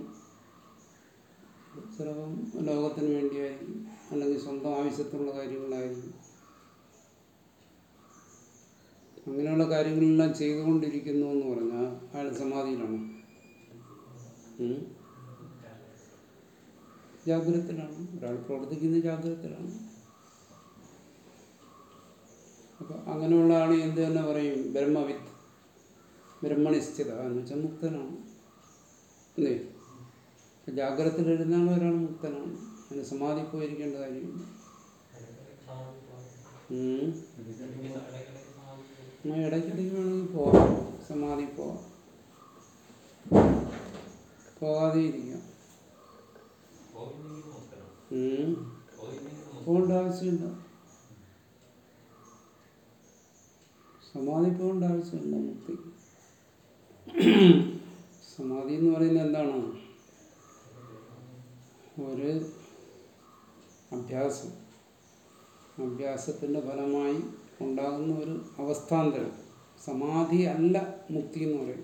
ചിലപ്പം ലോകത്തിന് വേണ്ടിയായിരിക്കും അല്ലെങ്കിൽ സ്വന്തം ആവശ്യത്തിനുള്ള കാര്യങ്ങളായിരിക്കും അങ്ങനെയുള്ള കാര്യങ്ങളെല്ലാം ചെയ്തുകൊണ്ടിരിക്കുന്നു എന്ന് പറഞ്ഞാൽ അയാൾ സമാധിയിലാണ് ഉം? ജാഗ്രതത്തിലാണ് ഒരാൾ പ്രവർത്തിക്കുന്നത് ജാഗ്രതത്തിലാണ് അപ്പൊ അങ്ങനെയുള്ള ആൾ എന്ത് തന്നെ പറയും ബ്രഹ്മവിത്ത് ബ്രഹ്മനിശ്ചിത എന്ന് വെച്ചാൽ മുക്തനാണ് അല്ലേ ഇപ്പൊ ജാഗ്രതത്തിലിരുന്നാണ് ഒരാൾ മുക്തനാണ് അതിന് സമാധി പോയിരിക്കേണ്ട കാര്യമില്ല ഉം. ആ ഇടയ്ക്കിടയ്ക്ക് വേണമെങ്കിൽ പോവാം സമാധി പോവാം പോകാതെ ഇരിക്കാം ഉം. പോകേണ്ട ആവശ്യമില്ല സമാധി പോകേണ്ട ആവശ്യമില്ല മുക്തി സമാധി എന്ന് പറയുന്നത് എന്താണ് ഒരു അഭ്യാസം അഭ്യാസത്തിൻ്റെ ഫലമായി ഉണ്ടാകുന്ന ഒരു അവസ്ഥാന്തരം സമാധി അല്ല മുക്തി എന്ന് പറയും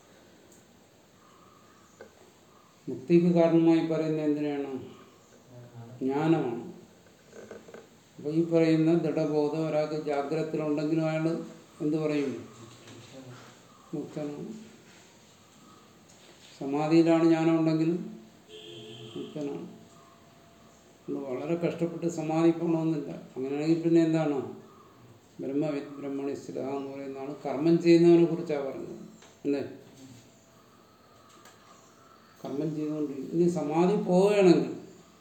മുക്തിക്ക് കാരണമായി പറയുന്നത് എന്തിനാണ് ജ്ഞാനമാണ് അപ്പോൾ ഈ പറയുന്ന ദൃഢബോധം ഒരാൾക്ക് ജാഗ്രതത്തിലുണ്ടെങ്കിലും അയാൾ എന്ത് പറയും മുക്തനാണ് സമാധിയിലാണ് ജ്ഞാനം ഉണ്ടെങ്കിലും മുക്തനാണ് അത് വളരെ കഷ്ടപ്പെട്ട് സമാധി പോകണമെന്നില്ല അങ്ങനെയാണെങ്കിൽ പിന്നെ എന്താണ് ബ്രഹ്മവി ബ്രഹ്മണിസ്ഥിത എന്ന് പറയുന്നതാണ് കർമ്മം ചെയ്യുന്നവനെ കുറിച്ചാണ് പറഞ്ഞത് അല്ലേ കർമ്മം ചെയ്തുകൊണ്ടിരിക്കും ഇനി സമാധി പോവുകയാണെങ്കിൽ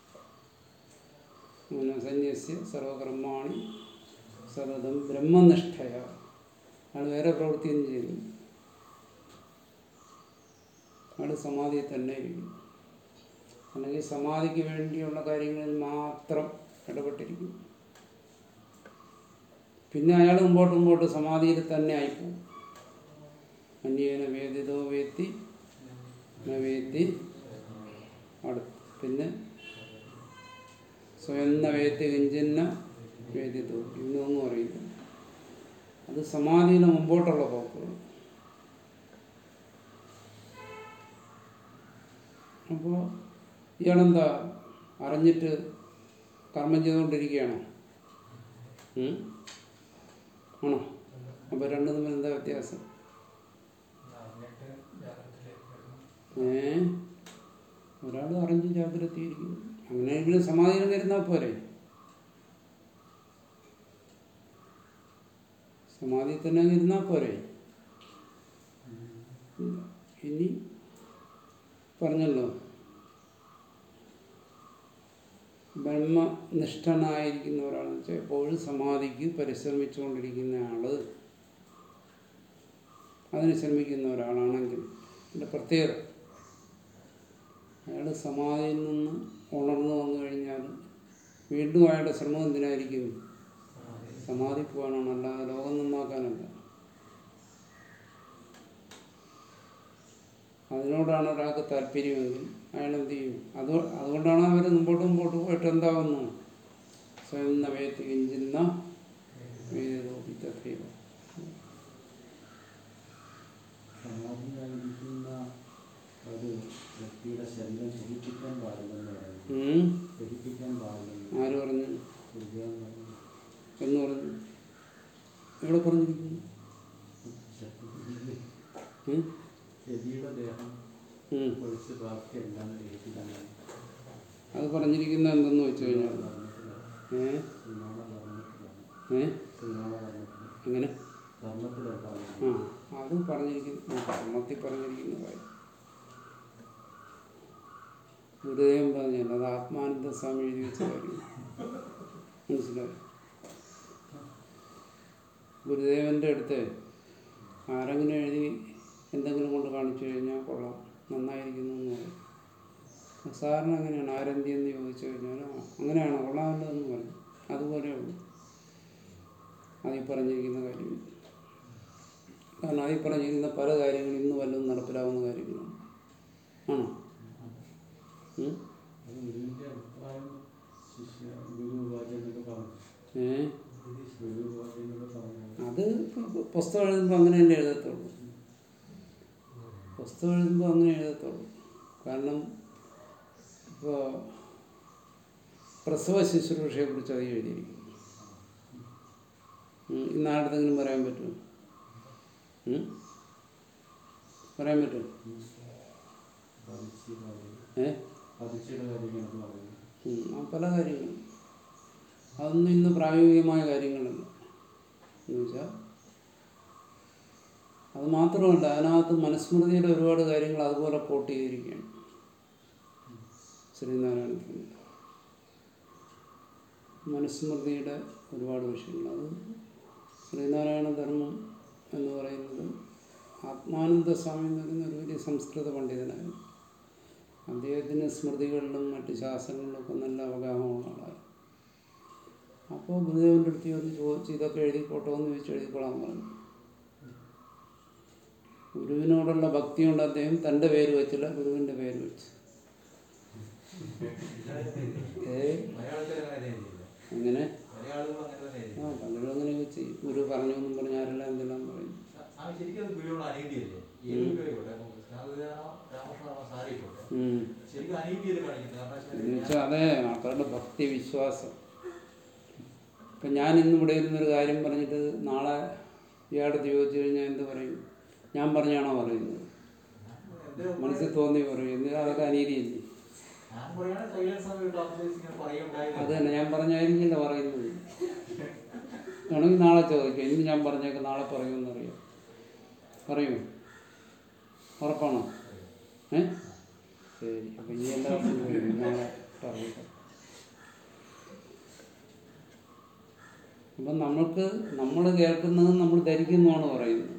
അങ്ങനെ സന്യസ്യ സർവകർമാണി സതതം ബ്രഹ്മനിഷ്ഠയ ആണ് വേറെ പ്രവൃത്തിയൊന്നും ചെയ്യുന്നു അയാൾ സമാധിയിൽ തന്നെ ഇരിക്കും അല്ലെങ്കിൽ സമാധിക്ക് വേണ്ടിയുള്ള കാര്യങ്ങളിൽ മാത്രം ഇടപെട്ടിരിക്കും പിന്നെ അയാൾ മുമ്പോട്ട് മുമ്പോട്ട് സമാധിയിൽ തന്നെ ആയിപ്പോവും അന്യേന വേദിതോ വേത്തി ന വേത്തി അടുത്ത് പിന്നെ സ്വയം ന വേത്തി കിഞ്ചിന്ന വേദിതോ ഇന്നൊന്നും അറിയില്ല അത് സമാധിയുടെ മുമ്പോട്ടുള്ള പോക്കുകൾ അപ്പോൾ ഇയാളെന്താ അറിഞ്ഞിട്ട് കർമ്മം ചെയ്തുകൊണ്ടിരിക്കുകയാണോ ഉം? ആണോ അപ്പോൾ രണ്ടും തമ്മിൽ എന്താ വ്യത്യാസം ഏ ഒരാൾ അറിഞ്ഞ് ജാഗ്രതയിരിക്കുന്നു അങ്ങനെയെങ്കിലും സമാധിയിൽ ഇരുന്നാൽ പോരെ സമാധി തന്നെ അങ്ങ് ഇരുന്നാൽ പോരെ ഇനി പറഞ്ഞല്ലോ ബ്രഹ്മനിഷ്ഠനായിരിക്കുന്ന ഒരാളെന്ന് വെച്ചാൽ എപ്പോഴും സമാധിക്ക് പരിശ്രമിച്ചുകൊണ്ടിരിക്കുന്ന ആള് അതിന് ശ്രമിക്കുന്ന ഒരാളാണെങ്കിൽ എൻ്റെ പ്രത്യേകത അയാൾ സമാധിയിൽ നിന്ന് ഉണർന്നു വന്നു കഴിഞ്ഞാൽ വീണ്ടും അയാളുടെ ശ്രമം എന്തിനായിരിക്കും സമാധി പോകാനാണ് അല്ലാതെ ലോകം നന്നാക്കാനല്ല അതിനോടാണ് ഒരാൾക്ക് താല്പര്യമെങ്കിൽ അയാൾ എന്ത് ചെയ്യും അത് അതുകൊണ്ടാണ് അവർ മുമ്പോട്ട് മുമ്പോട്ട് പോയിട്ട് എന്താവുന്നു സ്വയം നവയത്തി കിഞ്ചിന്ന വേദോപിതഥൈവ സമാധിയായിരിക്കുന്ന ഒരു വ്യക്തിയുടെ ശരീരം ദഹിപ്പിക്കാൻ പാടില്ലെന്ന് പറയുന്നു ഉം? ദഹിപ്പിക്കാൻ പാടില്ലെന്ന് ആര് പറഞ്ഞു ഗുരുദേവൻ പറഞ്ഞു എന്ന് പറഞ്ഞു എവിടെ പറഞ്ഞിരിക്കുന്നു ഉം? രവിയുടെ ദേഹം ഉം. ഒഴിച്ച് ബാക്കിയെല്ലാം ദഹിപ്പിക്കാൻ അത് പറഞ്ഞിരിക്കുന്നത് എന്തെന്ന് വെച്ച് കഴിഞ്ഞാൽ ഏ ഏ എങ്ങനെ ആ അത് പറഞ്ഞിരിക്കുന്ന കർമ്മത്തിൽ പറഞ്ഞിരിക്കുന്ന കാര്യം ഗുരുദേവൻ പറഞ്ഞല്ല അത് ആത്മാനന്ദ സ്വാമി എഴുതി വെച്ച കാര്യം മനസ്സിലായി ഗുരുദേവൻ്റെ അടുത്ത് ആരെങ്കിലും എഴുതി എന്തെങ്കിലും കൊണ്ട് കാണിച്ചു കഴിഞ്ഞാൽ കൊള്ളാം നന്നായിരിക്കുന്നു എന്ന് പറയും സാറിന് അങ്ങനെയാണ് ആരെന്തി എന്ന് ചോദിച്ചു കഴിഞ്ഞാൽ "ആ, അങ്ങനെയാണോ കൊള്ളാമല്ലോ എന്ന് പറയും അതുപോലെ ഉള്ളൂ അതിൽ പറഞ്ഞിരിക്കുന്ന കാര്യം കാരണം അതിൽ പറഞ്ഞിരിക്കുന്ന പല കാര്യങ്ങളും ഇന്ന് വല്ലതും നടപ്പിലാവുന്ന കാര്യങ്ങളാണ് ആണോ ഉം? ഗുരുവിന്റെ അഭിപ്രായം ശിഷ്യ ഗുരു വാചനൊക്കെ പറഞ്ഞു ഏ ഗുരു വാചനൊക്കെ പറഞ്ഞു അത് ഇപ്പൊ പുസ്തകം എഴുതുമ്പോൾ അങ്ങനെ തന്നെ എഴുതത്തുള്ളൂ പുസ്തകം എഴുതുമ്പോൾ അങ്ങനെ എഴുതത്തുള്ളൂ കാരണം ഇപ്പോൾ പ്രസവ ശുശ്രൂഷയെ കുറിച്ച് അത് എഴുതിയിരിക്കും ഉം, ഇന്ന് ആരുടെങ്കിലും പറയാൻ പറ്റുമോ ഉം? പറയാൻ പറ്റുമോ പതിച്ച് കാര്യം ഏ പതിച്ചയുടെ കാര്യങ്ങളൊക്കെ പറയുന്നു ഉം, ആ പല കാര്യങ്ങളും അതൊന്നും ഇന്ന് പ്രായോഗികമായ കാര്യങ്ങളല്ല എന്ന് വെച്ചാൽ അത് മാത്രമല്ല അതിനകത്ത് മനുസ്മൃതിയുടെ ഒരുപാട് കാര്യങ്ങൾ അതുപോലെ കോട്ട് ചെയ്തിരിക്കുകയാണ് ശ്രീനാരായണത്തിന് മനുസ്മൃതിയുടെ ഒരുപാട് വിഷയങ്ങൾ അത് ശ്രീനാരായണ ധർമ്മം എന്ന് പറയുന്നത് ആത്മാനന്ദ സ്വാമി എന്ന് പറയുന്ന ഒരു വലിയ സംസ്കൃത പണ്ഡിതനായിരുന്നു അദ്ദേഹത്തിന് സ്മൃതികളിലും മറ്റ് ശാസ്ത്രങ്ങളിലൊക്കെ നല്ല അവഗാഹമുള്ള ആളായിരുന്നു അപ്പോൾ ഗുരുദേവൻ്റെ അടുത്ത് വന്ന് ചോദിച്ച് ഇതൊക്കെ എഴുതിക്കോട്ടോ എന്ന് ചോദിച്ചു എഴുതിക്കോളാൻ പറഞ്ഞു ഗുരുവിനോടുള്ള ഭക്തി കൊണ്ട് അദ്ദേഹം തൻ്റെ പേര് വെച്ചില്ല ഗുരുവിൻ്റെ പേര് വെച്ച് ഏ മലയാളത്തിൽ അങ്ങനെ ചെയ്യില്ല അങ്ങനെ മലയാളികൾ അങ്ങനെ തന്നെ ചെയ്യും ആ പലരും അങ്ങനെയൊക്കെ ചെയ്യും ഗുരു പറഞ്ഞു എന്നും പറഞ്ഞ് ആരെല്ലാം എന്തെല്ലാം പറയും സ്വാമി ശരിക്കും അത് ഗുരുവിനോട് അനീതിയല്ലേ ഏത് പേരോട്ടെ കൃഷ്ണാഹുരാണോ രാമകൃഷ്ണനാണോ സാരിക്കോട്ടെ ഉം. ശരിക്കും അനീതിയല്ലേ കാണിക്കുന്നത് കാരണം എന്ന് വെച്ചാൽ വെച്ചാൽ അതെ ആൾക്കാരുടെ ഭക്തി വിശ്വാസം ഇപ്പം ഞാൻ ഇന്ന് ഇവിടെ ഇരുന്നൊരു കാര്യം പറഞ്ഞിട്ട് നാളെ ഇയാളുടെ ചോദിച്ചു കഴിഞ്ഞാൽ എന്ത് പറയും ഞാൻ പറഞ്ഞാണോ പറയുന്നത് എന്റെ മനസ്സിൽ തോന്നി പറയും എന്തിനാ അതൊക്കെ അനീതിയല്ലേ ഞാൻ പറയാണ് സൈലൻസ് സമയം ട്രാൻസ്ലേഷൻ ഇങ്ങനെ പറയുണ്ടായി അത് തന്നെ ഞാൻ പറഞ്ഞായിരിക്കില്ല പറയുന്നത് വേണമെങ്കിൽ നാളെ ചോദിക്കാം ഇന്ന് ഞാൻ പറഞ്ഞേക്ക് നാളെ പറയുമെന്നറിയാം പറയുമോ ഉറപ്പാണോ ഏ ശരി അപ്പം ഇനി എല്ലാവർക്കും നാളെ പറയാം അപ്പം നമ്മൾക്ക് നമ്മൾ കേൾക്കുന്നത് നമ്മൾ ധരിക്കുന്നതാണ് പറയുന്നത്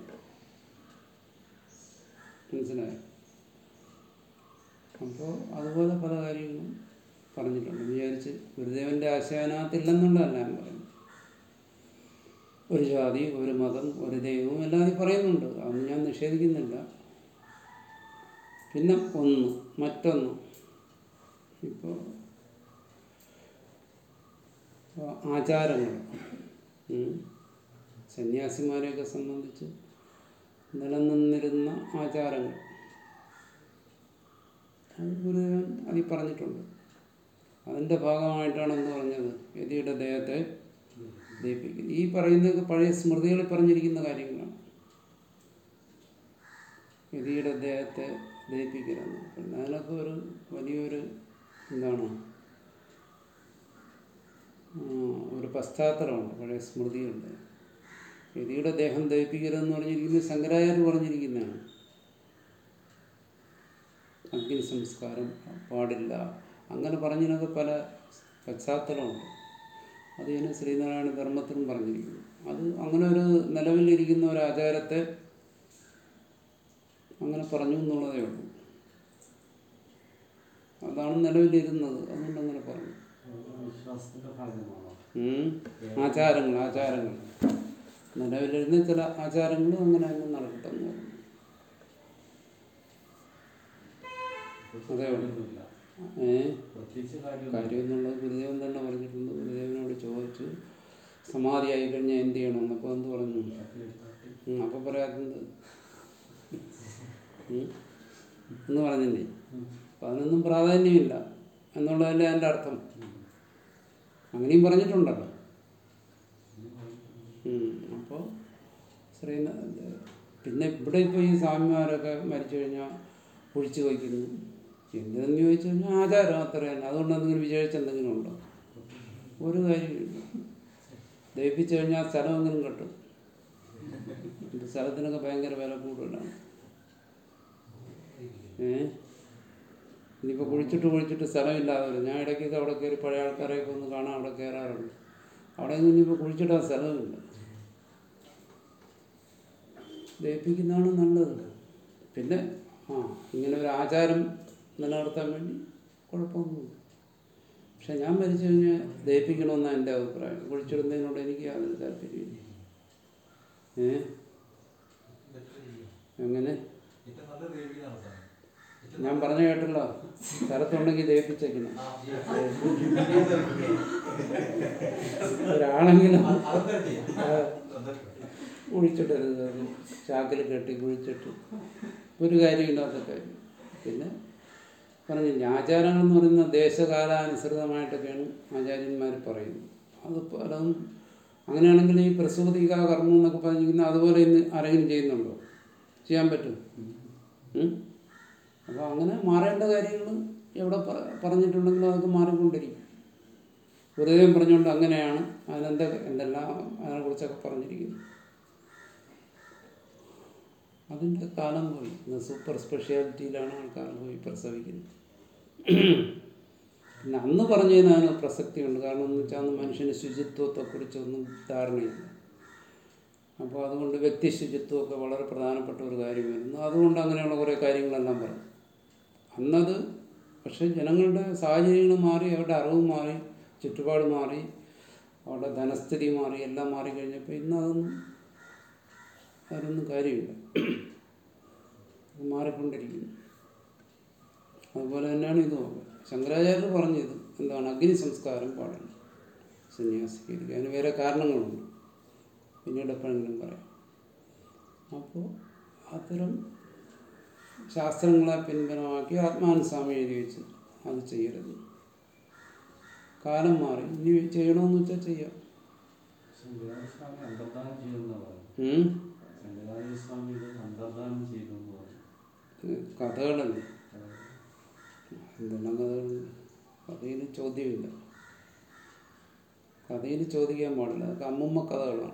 മനസ്സിലായോ അപ്പോൾ അതുപോലെ പല കാര്യങ്ങളും പറഞ്ഞിട്ടുണ്ട് വിചാരിച്ച് ഗുരുദേവന്റെ ആശയനകത്തില്ലെന്നുള്ളതല്ല ഞാൻ പറയുന്നത് ഒരു ജാതി ഒരു മതം ഒരു ദൈവവും എല്ലാം അതിൽ പറയുന്നുണ്ട് അതൊന്നും ഞാൻ നിഷേധിക്കുന്നില്ല പിന്നെ ഒന്ന് മറ്റൊന്ന് ഇപ്പോൾ ആചാരങ്ങൾ ഉം. സന്യാസിമാരെയൊക്കെ സംബന്ധിച്ച് നിലനിന്നിരുന്ന ആചാരങ്ങൾ അത് ഗുരുദേവൻ അതിൽ പറഞ്ഞിട്ടുണ്ട് അതിൻ്റെ ഭാഗമായിട്ടാണ് എന്ത് പറഞ്ഞത് യതിയുടെ ദേഹത്തെ ദയിപ്പിക്കുന്നത് ഈ പറയുന്നതൊക്കെ പഴയ സ്മൃതികളിൽ പറഞ്ഞിരിക്കുന്ന കാര്യങ്ങളാണ് യതിയുടെ ദേഹത്തെ ദയിപ്പിക്കലെന്ന് പറയുന്നത് അതിനൊക്കെ ഒരു വലിയൊരു എന്താണ് ആ, ഒരു പശ്ചാത്തലമുണ്ട് പഴയ സ്മൃതിയുണ്ട് യതിയുടെ ദേഹം ദഹിപ്പിക്കരുതെന്ന് പറഞ്ഞിരിക്കുന്നത് ശങ്കരാചാര്യ പറഞ്ഞിരിക്കുന്നതാണ് അഗ്നി സംസ്കാരം പാടില്ല അങ്ങനെ പറഞ്ഞതിനൊക്കെ പല പശ്ചാത്തലമുണ്ട് അത് ഞാൻ ശ്രീനാരായണ ധർമ്മത്തിലും പറഞ്ഞിരിക്കുന്നു അത് അങ്ങനെ ഒരു നിലവിലിരിക്കുന്ന ഒരു ആചാരത്തെ അങ്ങനെ പറഞ്ഞു എന്നുള്ളതേ ഉള്ളൂ അതാണ് നിലവിലിരുന്നത് അതുകൊണ്ട് അങ്ങനെ പറഞ്ഞു അത് വിശ്വാസത്തിന്റെ ഭാഗമാണോ ഉം. ആചാരങ്ങൾ ആചാരങ്ങൾ നിലവിലിരുന്ന ചില ആചാരങ്ങൾ അങ്ങനെ അങ്ങ് നടക്കട്ടെ എന്ന് പറഞ്ഞു അതെ ഉള്ളൂ. ഒന്നുമില്ല. ഏ പ്രത്യേകിച്ച് കാര്യം കാര്യം എന്നുള്ളത് ഗുരുദേവൻ തന്നെ പറഞ്ഞിട്ടുണ്ട് ഗുരുദേവനോട് ചോദിച്ചു സമാധിയായി കഴിഞ്ഞാൽ എന്ത് ചെയ്യണം അപ്പോൾ എന്ത് പറഞ്ഞു ഉം, അപ്പൊ പറയാത്തത് ഉം, എന്ന് പറഞ്ഞില്ലേ അപ്പൊ അതിനൊന്നും പ്രാധാന്യമില്ല എന്നുള്ളതല്ലേ എൻ്റെ അർത്ഥം അങ്ങനെയും പറഞ്ഞിട്ടുണ്ടല്ലോ അപ്പോൾ ശ്രീനാ പിന്നെ ഇവിടെ ഇപ്പോൾ ഈ സ്വാമിമാരൊക്കെ മരിച്ചു കഴിഞ്ഞാൽ ഒഴിച്ചു വയ്ക്കുന്നു എന്തെന്ന് ചോദിച്ചു കഴിഞ്ഞാൽ ആചാരം അത്ര തന്നെ അതുകൊണ്ട് എന്തെങ്കിലും വിചാരിച്ച എന്തെങ്കിലും ഉണ്ടോ ഒരു കാര്യമില്ല ദഹിപ്പിച്ചു കഴിഞ്ഞാൽ സ്ഥലമെങ്കിലും കിട്ടും ഇത് സ്ഥലത്തിനൊക്കെ ഭയങ്കര വില കൂടുതലാണ് ഏ ഇനിയിപ്പോൾ കുഴിച്ചിട്ട് കുഴിച്ചിട്ട് സ്ഥലമില്ലാതെ വരും ഞാൻ ഇടയ്ക്കൊക്കെ അവിടെ കയറി പഴയ ആൾക്കാരെയൊക്കെ ഒന്ന് കാണാൻ അവിടെ കയറാറുണ്ട് അവിടെ ഒന്നും ഇനിയിപ്പോൾ കുഴിച്ചിടാൻ സ്ഥലമില്ല ദഹിപ്പിക്കുന്നതാണ് നല്ലത് പിന്നെ ആ ഇങ്ങനെ ഒരു ആചാരം നിലനിർത്താൻ വേണ്ടി കുഴപ്പമൊന്നുമില്ല പക്ഷെ ഞാൻ മരിച്ചു കഴിഞ്ഞാൽ ദഹിപ്പിക്കണമെന്നാണ് എൻ്റെ അഭിപ്രായം കുഴിച്ചിടുന്നതിനോട് എനിക്ക് യാതൊരു താല്പര്യമില്ല ഏ എങ്ങനെ ഏറ്റവും നല്ലത് ദേവിയാണ് സാർ ഏറ്റവും ഞാൻ പറഞ്ഞു കേട്ടല്ലോ സ്ഥലത്തുണ്ടെങ്കിൽ ദഹിപ്പിച്ചേക്കണം ആ, ഒരാളെങ്കിലും അത് അതൊക്കെ ചെയ്യാം. ആ, അതൊക്കെ. കുഴിച്ചിടരുത് അത് ചാക്കിൽ കെട്ടി കുഴിച്ചിട്ട് ഒരു കാര്യമില്ലാത്ത കാര്യം പിന്നെ പറഞ്ഞില്ല ആചാരങ്ങൾ എന്ന് പറയുന്നത് ദേശകാലാനുസൃതമായിട്ടൊക്കെയാണ് ആചാര്യന്മാർ പറയുന്നത് അത് പലതും അങ്ങനെയാണെങ്കിൽ ഈ പ്രസൂതിക കർമ്മം എന്നൊക്കെ പറഞ്ഞിരിക്കുന്ന അതുപോലെ ഇന്ന് ആരെങ്കിലും ചെയ്യുന്നുണ്ടോ ചെയ്യാൻ പറ്റും അപ്പോൾ അങ്ങനെ മാറേണ്ട കാര്യങ്ങൾ എവിടെ പ- പറഞ്ഞിട്ടുണ്ടെങ്കിലും അതൊക്കെ മാറിക്കൊണ്ടിരിക്കും വെറുതെ പറഞ്ഞുകൊണ്ട് അങ്ങനെയാണ് അതിനെന്താ എന്തെല്ലാം അതിനെക്കുറിച്ചൊക്കെ പറഞ്ഞിരിക്കുന്നു അതിൻ്റെ കാലം പോയി ഇന്ന് സൂപ്പർ സ്പെഷ്യാലിറ്റിയിലാണ് ആൾക്കാർ പോയി പ്രസവിക്കുന്നത് പിന്നെ അന്ന് പറഞ്ഞതിന് അതിന് പ്രസക്തിയുണ്ട് കാരണം എന്ന് വെച്ചാൽ അന്ന് മനുഷ്യന് ശുചിത്വത്തെക്കുറിച്ചൊന്നും ധാരണയില്ല അപ്പോൾ അതുകൊണ്ട് വ്യക്തി ശുചിത്വമൊക്കെ വളരെ പ്രധാനപ്പെട്ട ഒരു കാര്യമായിരുന്നു അതുകൊണ്ട് അങ്ങനെയുള്ള കുറേ കാര്യങ്ങളെല്ലാം പറഞ്ഞു അന്നത് പക്ഷേ ജനങ്ങളുടെ സാഹചര്യങ്ങൾ മാറി അവരുടെ അറിവ് മാറി ചുറ്റുപാട് മാറി അവരുടെ ധനസ്ഥിതി മാറി എല്ലാം മാറി കഴിഞ്ഞപ്പോൾ ഇന്ന് അതൊന്നും അതിനൊന്നും കാര്യമില്ല അത് മാറിക്കൊണ്ടിരിക്കുന്നു അതുപോലെ തന്നെയാണ് ഇതും ശങ്കരാചാര്യർ പറഞ്ഞത് എന്താണ് അഗ്നി സംസ്കാരം പാടില്ല സന്യാസിക്ക് അതിന് വേറെ കാരണങ്ങളുണ്ട് പിന്നീട് എപ്പോഴെങ്കിലും പറയാം അപ്പോൾ അത്തരം ശാസ്ത്രങ്ങളെ പിൻബലമാക്കി ആത്മാനുസ്വാമി എഴുതി വെച്ച് അത് ചെയ്യരുത് കാലം മാറി ഇനി ചെയ്യണമെന്ന് വെച്ചാൽ ചെയ്യാം ശങ്കരാചാര്യ സ്വാമി അന്തർദാനം ചെയ്തെന്നാണ് പറയുന്നത് ഉം? ശങ്കരാചാര്യ സ്വാമി ഇത് അന്തർദാനം ചെയ്തു എന്ന് പറഞ്ഞു ഇത് കഥകളല്ലേ എന്തെല്ലാം കഥകളുണ്ട് കഥയിൽ ചോദ്യമില്ല കഥയിൽ ചോദിക്കാൻ പാടില്ല അതൊക്കെ അമ്മുമ്മ കഥകളാണ്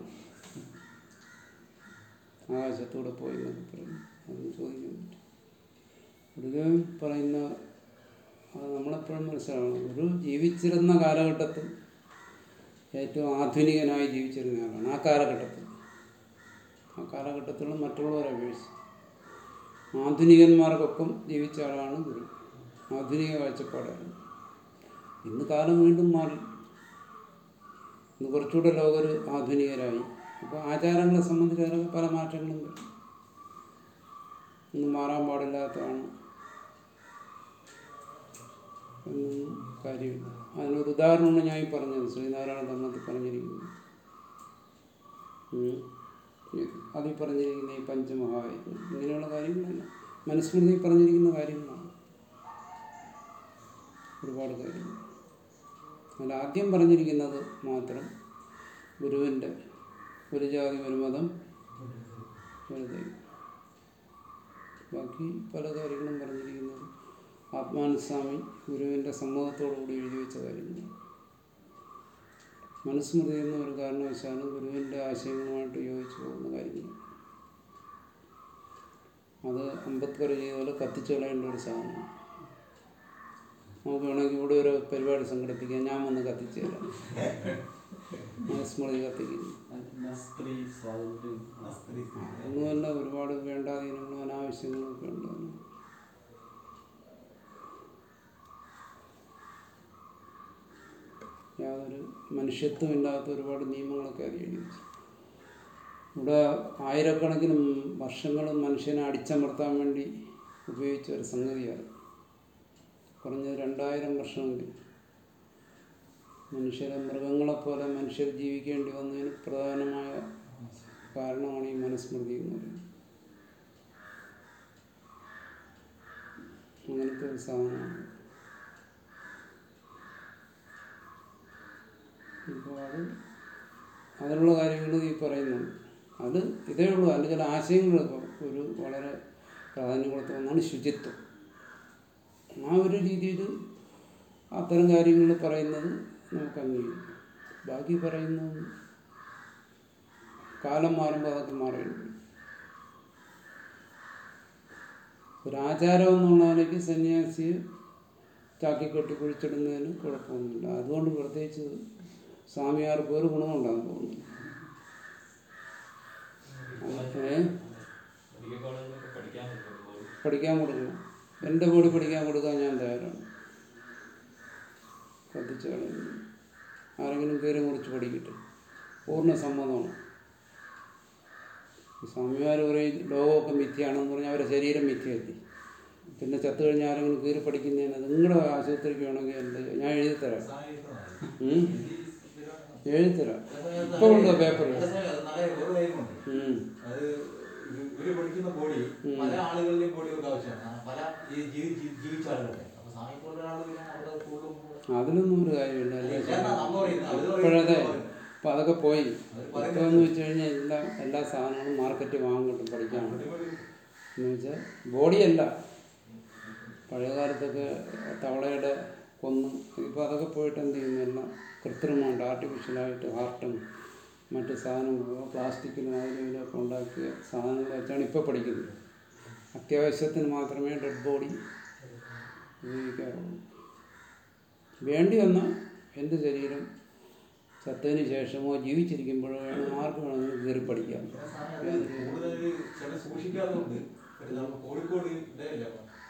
ആകാശത്തൂടെ പോയി എന്നൊക്കെ പറയും അതൊന്നും ചോദിക്കാൻ പറ്റും ഗുരുദേവൻ പറയുന്ന അത് നമ്മളെപ്പോഴും മനസ്സിലാവണം ഒരു ജീവിച്ചിരുന്ന കാലഘട്ടത്തിൽ ഏറ്റവും ആധുനികനായി ജീവിച്ചിരുന്ന ആളാണ് ആ കാലഘട്ടത്തിൽ ആ കാലഘട്ടത്തിലുള്ള മറ്റുള്ളവരെ അപേക്ഷിച്ച് ആധുനികന്മാർക്കൊപ്പം ജീവിച്ച ആളാണ് ഗുരു ആധുനിക കാഴ്ചപ്പാടാണ് ഇന്ന് കാലം വീണ്ടും മാറി ഇന്ന് കുറച്ചുകൂടെ ലോകർ ആധുനികരായി അപ്പോൾ ആചാരങ്ങളെ സംബന്ധിച്ച് അതിലൊക്കെ പല മാറ്റങ്ങളും വരും ഒന്നും മാറാൻ പാടില്ലാത്തതാണ് എന്നൊന്നും കാര്യമില്ല അതിനൊരു ഉദാഹരണമാണ് ഞാൻ ഈ പറഞ്ഞത് ശ്രീനാരായണ ധർമ്മത്തിൽ പറഞ്ഞിരിക്കുന്നത് ഉം. അതിൽ പറഞ്ഞിരിക്കുന്ന ഈ പഞ്ചമഹായജ്ഞം ഇങ്ങനെയുള്ള കാര്യങ്ങളല്ല മനുസ്മൃതി പറഞ്ഞിരിക്കുന്ന കാര്യങ്ങളാണ് ഒരുപാട് കാര്യങ്ങൾ അതിൽ ആദ്യം പറഞ്ഞിരിക്കുന്നത് മാത്രം ഗുരുവിൻ്റെ ഒരു ജാതി ഒരു മതം ഒരു ദൈവം ബാക്കി പല കാര്യങ്ങളും പറഞ്ഞിരിക്കുന്നത് ആത്മാനുസ്വാമി ഗുരുവിൻ്റെ സമ്മതത്തോടു കൂടി എഴുതി വെച്ച കാര്യങ്ങളാണ് മനുസ്മൃതി എന്ന ഒരു കാരണവശാലും ഗുരുവിൻ്റെ ആശയങ്ങളുമായിട്ട് യോജിച്ചു പോകുന്ന കാര്യങ്ങൾ അത് അംബേദ്കർ ചെയ്ത പോലെ കത്തിച്ചു കളയേണ്ട ഒരു സാധനമാണ് നമുക്ക് വേണമെങ്കിൽ ഇവിടെ ഒരു പരിപാടി സംഘടിപ്പിക്കാം ഞാൻ വന്ന് കത്തിച്ചു തരാം മനുസ്മൃതി കത്തിക്കുന്നു എന്നാ സ്ത്രീ സ്വാതന്ത്ര്യം ഒന്നുമല്ല ഒരുപാട് വേണ്ടാതീനങ്ങളും അനാവശ്യങ്ങളും ഒക്കെ ഉണ്ട് അതിന്. യാതൊരു മനുഷ്യത്വമില്ലാത്ത ഒരുപാട് നിയമങ്ങളൊക്കെ അത് എഴുതി വെച്ചു ഇവിടെ ആയിരക്കണക്കിന് വർഷങ്ങളും മനുഷ്യനെ അടിച്ചമർത്താൻ വേണ്ടി ഉപയോഗിച്ച ഒരു സംഗതിയാണ് കുറഞ്ഞത് രണ്ടായിരം വർഷമെങ്കിലും മനുഷ്യരെ മൃഗങ്ങളെപ്പോലെ മനുഷ്യർ ജീവിക്കേണ്ടി വന്നതിന് പ്രധാനമായ കാരണമാണ് ഈ മനുസ്മൃതി എന്ന് പറയുന്നത് അങ്ങനത്തെ ഒരു സാധനമാണ് ഇപ്പോൾ അത് അതിനുള്ള കാര്യങ്ങൾ ഈ പറയുന്നുണ്ട് അത് ഇതേ ഉള്ളൂ അതിൻ്റെ ചില ആശയങ്ങൾ ഇപ്പോൾ ഒരു വളരെ പ്രാധാന്യം കൊടുത്ത ഒന്നാണ് ശുചിത്വം ആ ഒരു രീതിയിൽ അത്തരം കാര്യങ്ങൾ പറയുന്നത് നമുക്ക് അംഗീകരിക്കും ബാക്കി പറയുന്നത് കാലം മാറുമ്പോൾ അതൊക്കെ മാറിയിട്ടുണ്ട് ഒരു ആചാരം എന്നുള്ള നിലയ്ക്ക് സന്യാസിയെ ചാക്കിക്കെട്ടി കുഴിച്ചിടുന്നതിന് കുഴപ്പമൊന്നുമില്ല അതുകൊണ്ട് പ്രത്യേകിച്ച് സ്വാമിയാർക്ക് ഒരു ഗുണമുണ്ടാകാൻ തോന്നുന്നു ഏ മെഡിക്കൽ കോളേജിലൊക്കെ പഠിക്കാൻ പറ്റുമ്പോൾ പഠിക്കാൻ കൊടുക്കണം എൻ്റെ കൂടി പഠിക്കാൻ കൊടുക്കാൻ ഞാൻ തയ്യാറാണ് കത്തിച്ച് കളയുന്നു ആരെങ്കിലും കയറി മുറിച്ച് പഠിക്കട്ടെ പൂർണ്ണ സമ്മതമാണ് ഈ സ്വാമിമാർ പറയും ലോകമൊക്കെ മിഥ്യയാണെന്ന് പറഞ്ഞാൽ അവരുടെ ശരീരം മിഥ്യയല്ലേ പിന്നെ ചത്തു കഴിഞ്ഞാൽ ആരെങ്കിലും കയറി പഠിക്കുന്നതിന് നിങ്ങളുടെ ആശുപത്രിക്ക് വേണമെങ്കിൽ എന്ത് ചെയ്യാം? ഞാൻ എഴുതി തരാം ഉം? എഴുതി തരാം ഇപ്പോൾ ഉണ്ടോ പേപ്പറിൽ ഉം. അത് ഇവ- ഇവര് പഠിക്കുന്ന ബോഡി ഉം. പല ആളുകളുടെയും ബോഡി ഒക്കെ ആവശ്യമാണ് ആ പല ഈ ജീവി- ജീവി- ജീവിച്ച ആളുകളുടെ അപ്പൊ സ്വാമി പോലെ ഒരാൾ പിന്നെ അവിടെ കൂടുതലും അതിലൊന്നും ഒരു കാര്യമില്ല ഇല്ല, നമ്മ പറയുന്നത്. അവര് ഇപ്പോഴതെ പറയുന്നത് ഇപ്പം അതൊക്കെ പോയി അവര് ഇപ്പം പറയുന്നത് എന്ന് വെച്ച് കഴിഞ്ഞാൽ എല്ലാ എല്ലാ സാധനങ്ങളും മാർക്കറ്റിൽ വാങ്ങാൻ കിട്ടും പഠിക്കാൻ എന്ന് വെച്ചാൽ ബോഡിയല്ല പഴയ കാലത്തൊക്കെ തവളയുടെ കൊന്നും ഇപ്പോൾ അതൊക്കെ പോയിട്ട് എന്ത് ചെയ്യുന്നു എല്ലാം കൃത്രിമമുണ്ട് ആർട്ടിഫിഷ്യലായിട്ട് ഹാർട്ടും മറ്റ് സാധനങ്ങളും പ്ലാസ്റ്റിക്കിലും അതിലും ഇതിലൊക്കെ ഉണ്ടാക്കിയ സാധനങ്ങൾ വെച്ചാണ് ഇപ്പോൾ പഠിക്കുന്നത് അത്യാവശ്യത്തിന് മാത്രമേ ഡെഡ് ബോഡി ഉപയോഗിക്കാറുള്ളൂ വേണ്ടി വന്നാൽ എൻ്റെ ശരീരം ചത്തതിന് ശേഷമോ ജീവിച്ചിരിക്കുമ്പോഴോ വേണം ആർക്ക് വേണമെങ്കിലും കയറി പഠിക്കാം പിന്നെ സ്വാമി അത് കൂടുതൽ ചില സൂക്ഷിക്കാതുകൊണ്ട് ഒരു നമ്മൾ കോഴിക്കോട് ഇതേയില്ല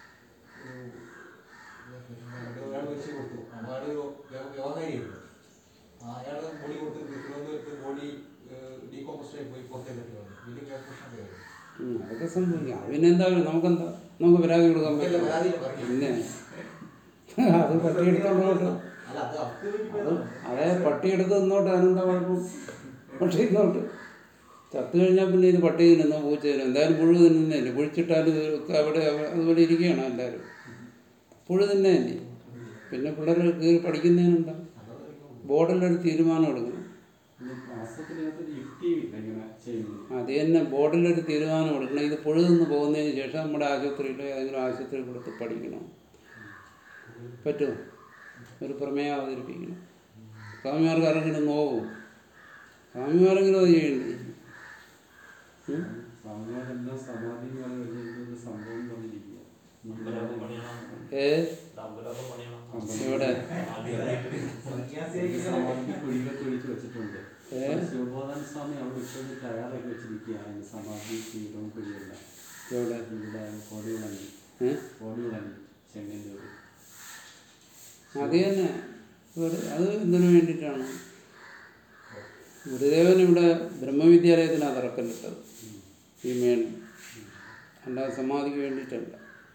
ഒരാൾ വെച്ച് കൊടുത്തു അയാള് വ്യവസായിയുണ്ട് അയാള് ബോഡി കൊടുത്ത് തിരുവനന്തപുരത്ത് ബോഡി ഡീകോമ്പോസ്റ്റ് ആയി പോയി പുറത്തേക്ക് ഇട്ടു വന്നു. വലിയ പ്രശ്നമൊക്കെ ആയിരുന്നു. ഉം, അതൊക്കെ സംഭവിക്കാം അതിനെന്താ നമുക്കെന്താ നമുക്ക് പരാതി കൊടുക്കാൻ നമുക്കല്ല പറ്റില്ല പരാതിയില്ല പറയുന്നത്. പിന്നെ അത് പട്ടിയെടുത്തോണ്ട് അല്ല അത് അവർക്ക് വേണ്ടി അത് പോയതാണ്. അതേ പട്ടിയെടുത്ത് നിന്നോട്ട് അതിനെന്താ കുഴപ്പം പക്ഷേ ഇന്നോട്ട് ചത്തു കഴിഞ്ഞാൽ പിന്നെ ഇത് പട്ടി തിന്നുന്ന പൂച്ച തിന്നും എന്തായാലും പുഴു തിന്നുന്നതല്ലേ കുഴിച്ചിട്ടാലും ഇതൊക്കെ അവിടെ അവ- അതുപോലെ ഇരിക്കുകയാണ് എല്ലാവരും പുഴു തിന്നതല്ലേ പിന്നെ പിള്ളേർ കയറി പഠിക്കുന്നതിനെന്താ ബോർഡിലൊരു തീരുമാനം എടുക്കണം ആശുപത്രിക്കകത്ത് യുക്തിയില്ല ഇങ്ങനെ ചെയ്യുന്നത് അത് തന്നെ ബോർഡിലൊരു തീരുമാനം എടുക്കണം ഇത് പുഴു നിന്ന് പോകുന്നതിന് ശേഷം നമ്മുടെ ആശുപത്രിയിലോ ഏതെങ്കിലും ആശുപത്രി കൊടുത്ത് പഠിക്കണം പറ്റുമോ ഒരു പ്രമേയം അവതരിപ്പിക്കണം സ്വാമിമാർക്ക് ആരെങ്കിലും നോവും സ്വാമിമാരെങ്കിലും അത് ചെയ്യണ്ടേ ഉം? സ്വാമിമാരെല്ലാം സമാധി പോലെ വലിയൊരു സംഭവം വന്നിരിക്കുക അമ്പലമൊക്കെ പണിയണം. ഏ അമ്പലമൊക്കെ പണിയണം. ഇവിടെ സന്യാസിയായി സമാധി കുഴികളൊക്കെ ഒഴിച്ച് വെച്ചിട്ടുണ്ട് ഏ? ശിവബോധൻ സ്വാമി അവിടെ ഇപ്പോഴും തയ്യാറാക്കി വെച്ചിരിക്കുകയാണ് സമാധി കുഴികളും കുഴിയെല്ലാം ഇവിടെ ഇവിടെ കോടിവിളങ്ങി ഏ? കോടിവിളങ്ങി ചെങ്ങന്നൂർ അത് തന്നെ വെറു- അത് എന്തിനു വേണ്ടിയിട്ടാണ് ഗുരുദേവൻ ഇവിടെ ബ്രഹ്മവിദ്യാലയത്തിനാണ് തറക്കല്ലിട്ടത് ഈ മേളിൽ അല്ലാതെ സമാധിക്ക് വേണ്ടിയിട്ടല്ല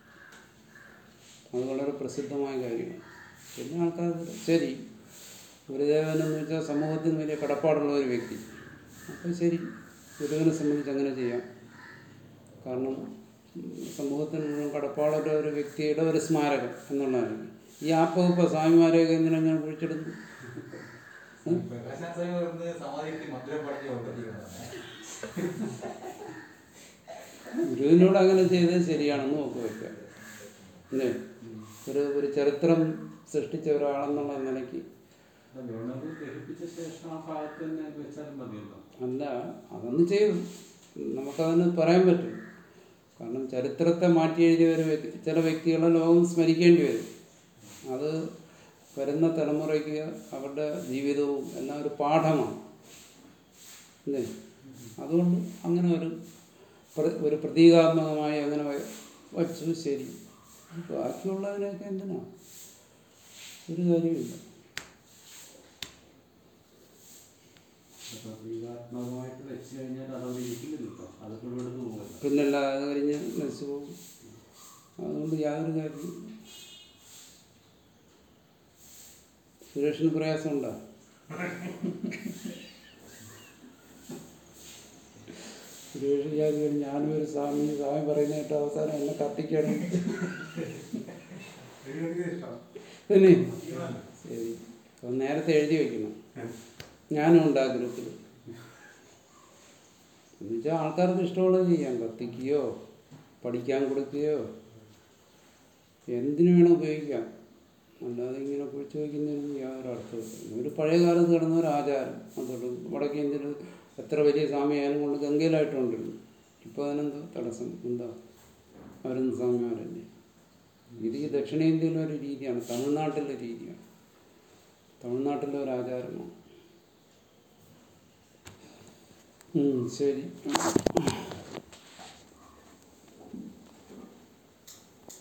അത് വളരെ പ്രസിദ്ധമായ കാര്യമാണ് പിന്നെ ആൾക്കാർ ശരി ഗുരുദേവൻ എന്ന് വെച്ചാൽ സമൂഹത്തിന് വലിയ കടപ്പാടുള്ള ഒരു വ്യക്തി അപ്പോൾ ശരി ഗുരുവിനെ സംബന്ധിച്ച് അങ്ങനെ ചെയ്യാം കാരണം ഉം, സമൂഹത്തിന് മുഴുവൻ കടപ്പാടുള്ള ഒരു വ്യക്തിയുടെ ഒരു സ്മാരകം എന്നുള്ളതാണ് ഈ ആപ്പ സ്വാമിമാരെയൊക്കെ എന്തിനാ ഞാൻ കുഴിച്ചിടുന്നു പ്രകാശനാഥ് സ്വാമി പറയുന്നത് സമാധിയിൽ മധുരം പഠിച്ച് ഉൾപ്പെട്ടിരിക്കുന്നതാണ് ഗുരുവിനോട് അങ്ങനെ ചെയ്തത് ശരിയാണെന്ന് നോക്കി വയ്ക്കാം അല്ലേ ഒരു ഒരു ചരിത്രം സൃഷ്ടിച്ച ഒരാളെന്നുള്ള നിലയ്ക്ക് വേണമെങ്കിൽ ദഹിപ്പിച്ച ശേഷം ആ ഭാഗത്ത് തന്നെ വെച്ചാലും മതിയല്ലോ അല്ല അതൊന്ന് ചെയ്തു നമുക്കതിന് പറയാൻ പറ്റും കാരണം ചരിത്രത്തെ മാറ്റി എഴുതിയ ഒരു വ്യക്തി ചില വ്യക്തികളെ ലോകം സ്മരിക്കേണ്ടി വരും അത് വരുന്ന തലമുറയ്ക്ക് അവരുടെ ജീവിതവും എല്ലാം ഒരു പാഠമാണ് അല്ലേ അതുകൊണ്ട് അങ്ങനെ ഒരു പ്ര- ഒരു പ്രതീകാത്മകമായി അങ്ങനെ വ- വച്ചു ശരി ബാക്കിയുള്ളതിനൊക്കെ എന്തിനാ ഒരു കാര്യമില്ല പ്രതീകാത്മകമായിട്ട് വെച്ച് കഴിഞ്ഞാൽ അതവിടെ ഇരിക്കുന്നില്ല കേട്ടോ അതൊക്കെ ഇവിടെ പോകുമല്ലോ പിന്നല്ല അത് കഴിഞ്ഞ് നശിച്ചു പോകും അതുകൊണ്ട് യാതൊരു കാര്യവും സുരേഷിന് പ്രയാസമുണ്ടോ സുരേഷ് വിചാരിച്ചു ഞാനും ഒരു സ്വാമി സ്വാമി പറയുന്ന കേട്ടോ അവസാനം എന്നെ കത്തിക്കണം എനിക്ക് ഇഷ്ടം തന്നെ ശരി അപ്പം നേരത്തെ എഴുതി വെക്കണം ഞാനും ഉണ്ട് ആ ഗ്രൂപ്പിൽ എന്നുവെച്ചാൽ ആൾക്കാർക്ക് ഇഷ്ടമുള്ളത് ചെയ്യാം കത്തിക്കുകയോ പഠിക്കാൻ കൊടുക്കുകയോ എന്തിനു വേണം ഉപയോഗിക്കാം അല്ലാതെ ഇങ്ങനെ കുഴിച്ചു വയ്ക്കുന്നതിനൊന്നും യാതൊരു അർത്ഥമില്ല ഒരു പഴയ കാലത്ത് കിടന്ന ഒരു ആചാരം അതോട് വടക്കേ ഇന്ത്യയിൽ എത്ര വലിയ സ്വാമിയായാലും കൊണ്ട് ഗംഗയിലായിട്ടുണ്ടല്ലോ ഇപ്പോൾ അതിനെന്താ തടസ്സം എന്താ അവരൊന്നും സ്വാമിമാരല്ലേ ഇത് ഈ ദക്ഷിണേന്ത്യയിലെ ഒരു രീതിയാണ് തമിഴ്നാട്ടിലെ രീതിയാണ് തമിഴ്നാട്ടിലെ ഒരു ആചാരമാണ് ഉം, ശരി